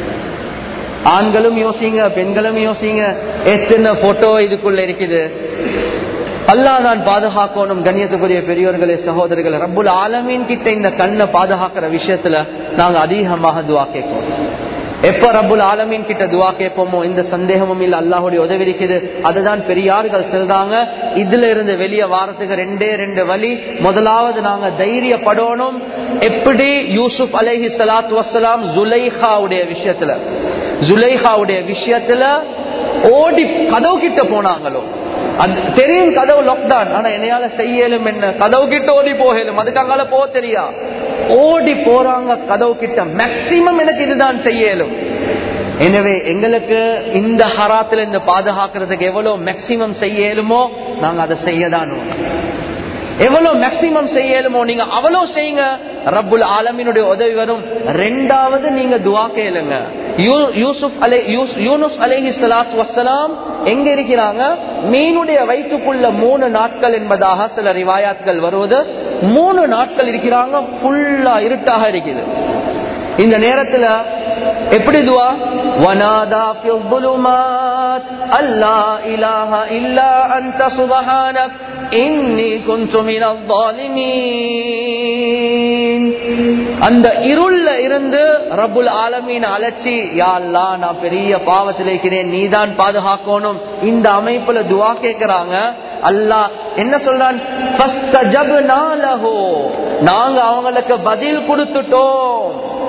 ஆண்களும் யோசிங்க பெண்களும் யோசிங்க எத்தனை போட்டோ இதுக்குள்ள இருக்குது அல்லா நான் பாதுகாக்கணும் கண்ணியத்துக்குரிய பெரியோர்களே சகோதரர்கள் ரப்புல் ஆலமீன் கிட்ட இந்த கண்ணை பாதுகாக்கிற விஷயத்துல நாங்க அதிகமாக துவா கேட்போம் எப்ப ரப்புல் ஆலமீன் கிட்ட துவா கேட்போமோ இந்த சந்தேகமும் இல்ல அல்லாஹுடைய உதவி இருக்குது அதுதான் பெரியார்கள் செல்றாங்க இதுல இருந்து வெளியே வாரத்துக்கு ரெண்டே ரெண்டு வழி முதலாவது நாங்க தைரியப்படணும் எப்படி யூசுப் அலைஹி சலாத்து வசலாம் ஜுலைஹாவுடைய விஷயத்துல ஜுலைஹாவுடைய விஷயத்துல ஓடி கதவு கிட்ட போனாங்களோ தெரியும் கதவு லாக்டவுன் ஆனா என்னையால செய்யலும் என்ன கதவு கிட்ட ஓடி போகலும் அதுக்கு அங்கால போக தெரியா ஓடி போறாங்க கதவு கிட்ட மேக்சிமம் எனக்கு இதுதான் செய்யலும் எனவே எங்களுக்கு இந்த ஹராத்துல இந்த பாதுகாக்கிறதுக்கு எவ்வளவு மேக்சிமம் செய்யலுமோ நாங்க அதை செய்யதான் எவ்வளவு மேக்சிமம் செய்யலுமோ நீங்க அவ்வளவு செய்யுங்க ரப்புல் ஆலமினுடைய உதவி வரும் ரெண்டாவது நீங்க துவா கேளுங்க யூசுப் அலை யூனுஸ் அலேஹி சலாத் வசலாம் எங்க இருக்கிறாங்க மீனுடைய வயிற்றுக்குள்ள மூணு நாட்கள் என்பதாக சில ரிவாயாத்கள் வருவது மூணு நாட்கள் இருக்கிறாங்க ஃபுல்லா இருட்டாக இருக்குது இந்த நேரத்துல எப்படி துவா வனாதா ஃபில் ظُلُمَاتِ அல்லா இலாஹ இல்லா அன்த சுப்ஹானக் இன்னி குன்து மினல் ظالمين அந்த இருள்ல இருந்து ரப்புல் ஆலமீன் அலட்சி யா அல்லாஹ் நான் பெரிய பாவத்தில் இருக்கிறேன் நீதான் பாதுகாக்கணும் இந்த அமைப்புல துவா கேக்குறாங்க அல்லாஹ் என்ன சொல்றான் நாங்க அவங்களுக்கு பதில் கொடுத்துட்டோம்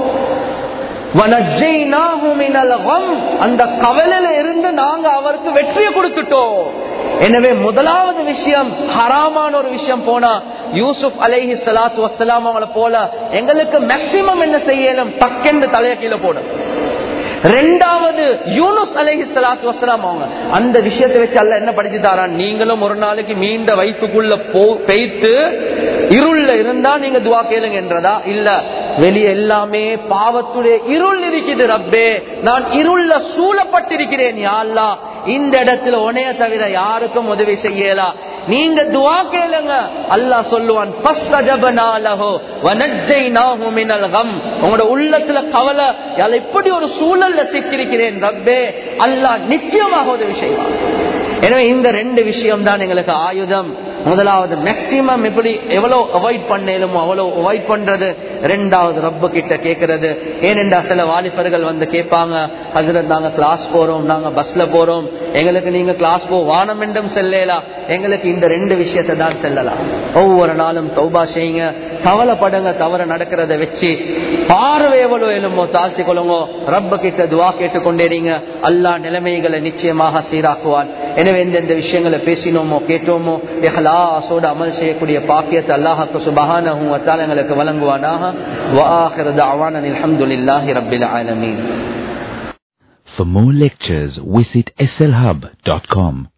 அந்த கவலையில இருந்து நாங்க அவருக்கு வெற்றியை கொடுத்துட்டோம் எனவே முதலாவது விஷயம் ஹராமான ஒரு விஷயம் போனா யூசுப் அலைஹி சலாத்து வசலாம் அவங்கள போல எங்களுக்கு மேக்சிமம் என்ன செய்யலும் டக்கென்று தலைய கீழே போடும் ரெண்டாவது யூனுஸ் அலஹி சலாத்து வசலாம் அவங்க அந்த விஷயத்தை வச்சு அல்ல என்ன படிச்சு தாரான் நீங்களும் ஒரு நாளைக்கு மீண்ட வயிற்றுக்குள்ள பெய்த்து இருள்ல இருந்தா நீங்க துவா கேளுங்க என்றதா இல்ல வெளியே எல்லாமே பாவத்துடைய இருள் இருக்குது ரப்பே நான் இருள்ல சூழப்பட்டிருக்கிறேன் யாழ்லா இந்த இடத்துல உனைய தவிர யாருக்கும் உதவி செய்யலா நீங்க துவா கேளுங்க அல்லாஹ் சொல்லுவான் உங்களோட உள்ளத்துல கவலை எப்படி ஒரு சூழல்ல சிக்கிருக்கிறேன் ரப்பே அல்லாஹ் நிச்சயமாக உதவி செய்வான் எனவே இந்த ரெண்டு விஷயம் தான் எங்களுக்கு ஆயுதம் முதலாவது மேக்சிமம் எப்படி எவ்வளவு அவாய்ட் பண்ணலுமோ அவ்வளவு அவாய்ட் பண்றது ரெண்டாவது ரப்ப கிட்ட கேட்கறது ஏனென்றா சில வாலிபர்கள் வந்து கேட்பாங்க அதுல நாங்க கிளாஸ் போறோம் நாங்க பஸ்ல போறோம் எங்களுக்கு நீங்க கிளாஸ் போ வானம் என்றும் செல்லலாம் எங்களுக்கு இந்த ரெண்டு விஷயத்தை தான் செல்லலாம் ஒவ்வொரு நாளும் தௌபா செய்யுங்க கவலைப்படுங்க தவறு நடக்கிறத வச்சு பார்வை எவ்வளவு எழுமோ தாழ்த்தி கொள்ளுங்க ரப்ப கிட்ட துவா கேட்டுக்கொண்டேறீங்க அல்லா நிலைமைகளை நிச்சயமாக சீராக்குவான் எனவே எந்தெந்த விஷயங்களை பேசினோமோ கேட்டோமோ இஹ்லாஸோடு அமல் செய்யக்கூடிய பாக்கியத்தை அல்லாஹாக்கு சுபஹானஹு வத்தால எங்களுக்கு வழங்குவானாக வஆஹிரு தஅவானா அல்ஹம்துலில்லாஹி ரப்பில் ஆலமீன் For more lectures, visit slhub.com.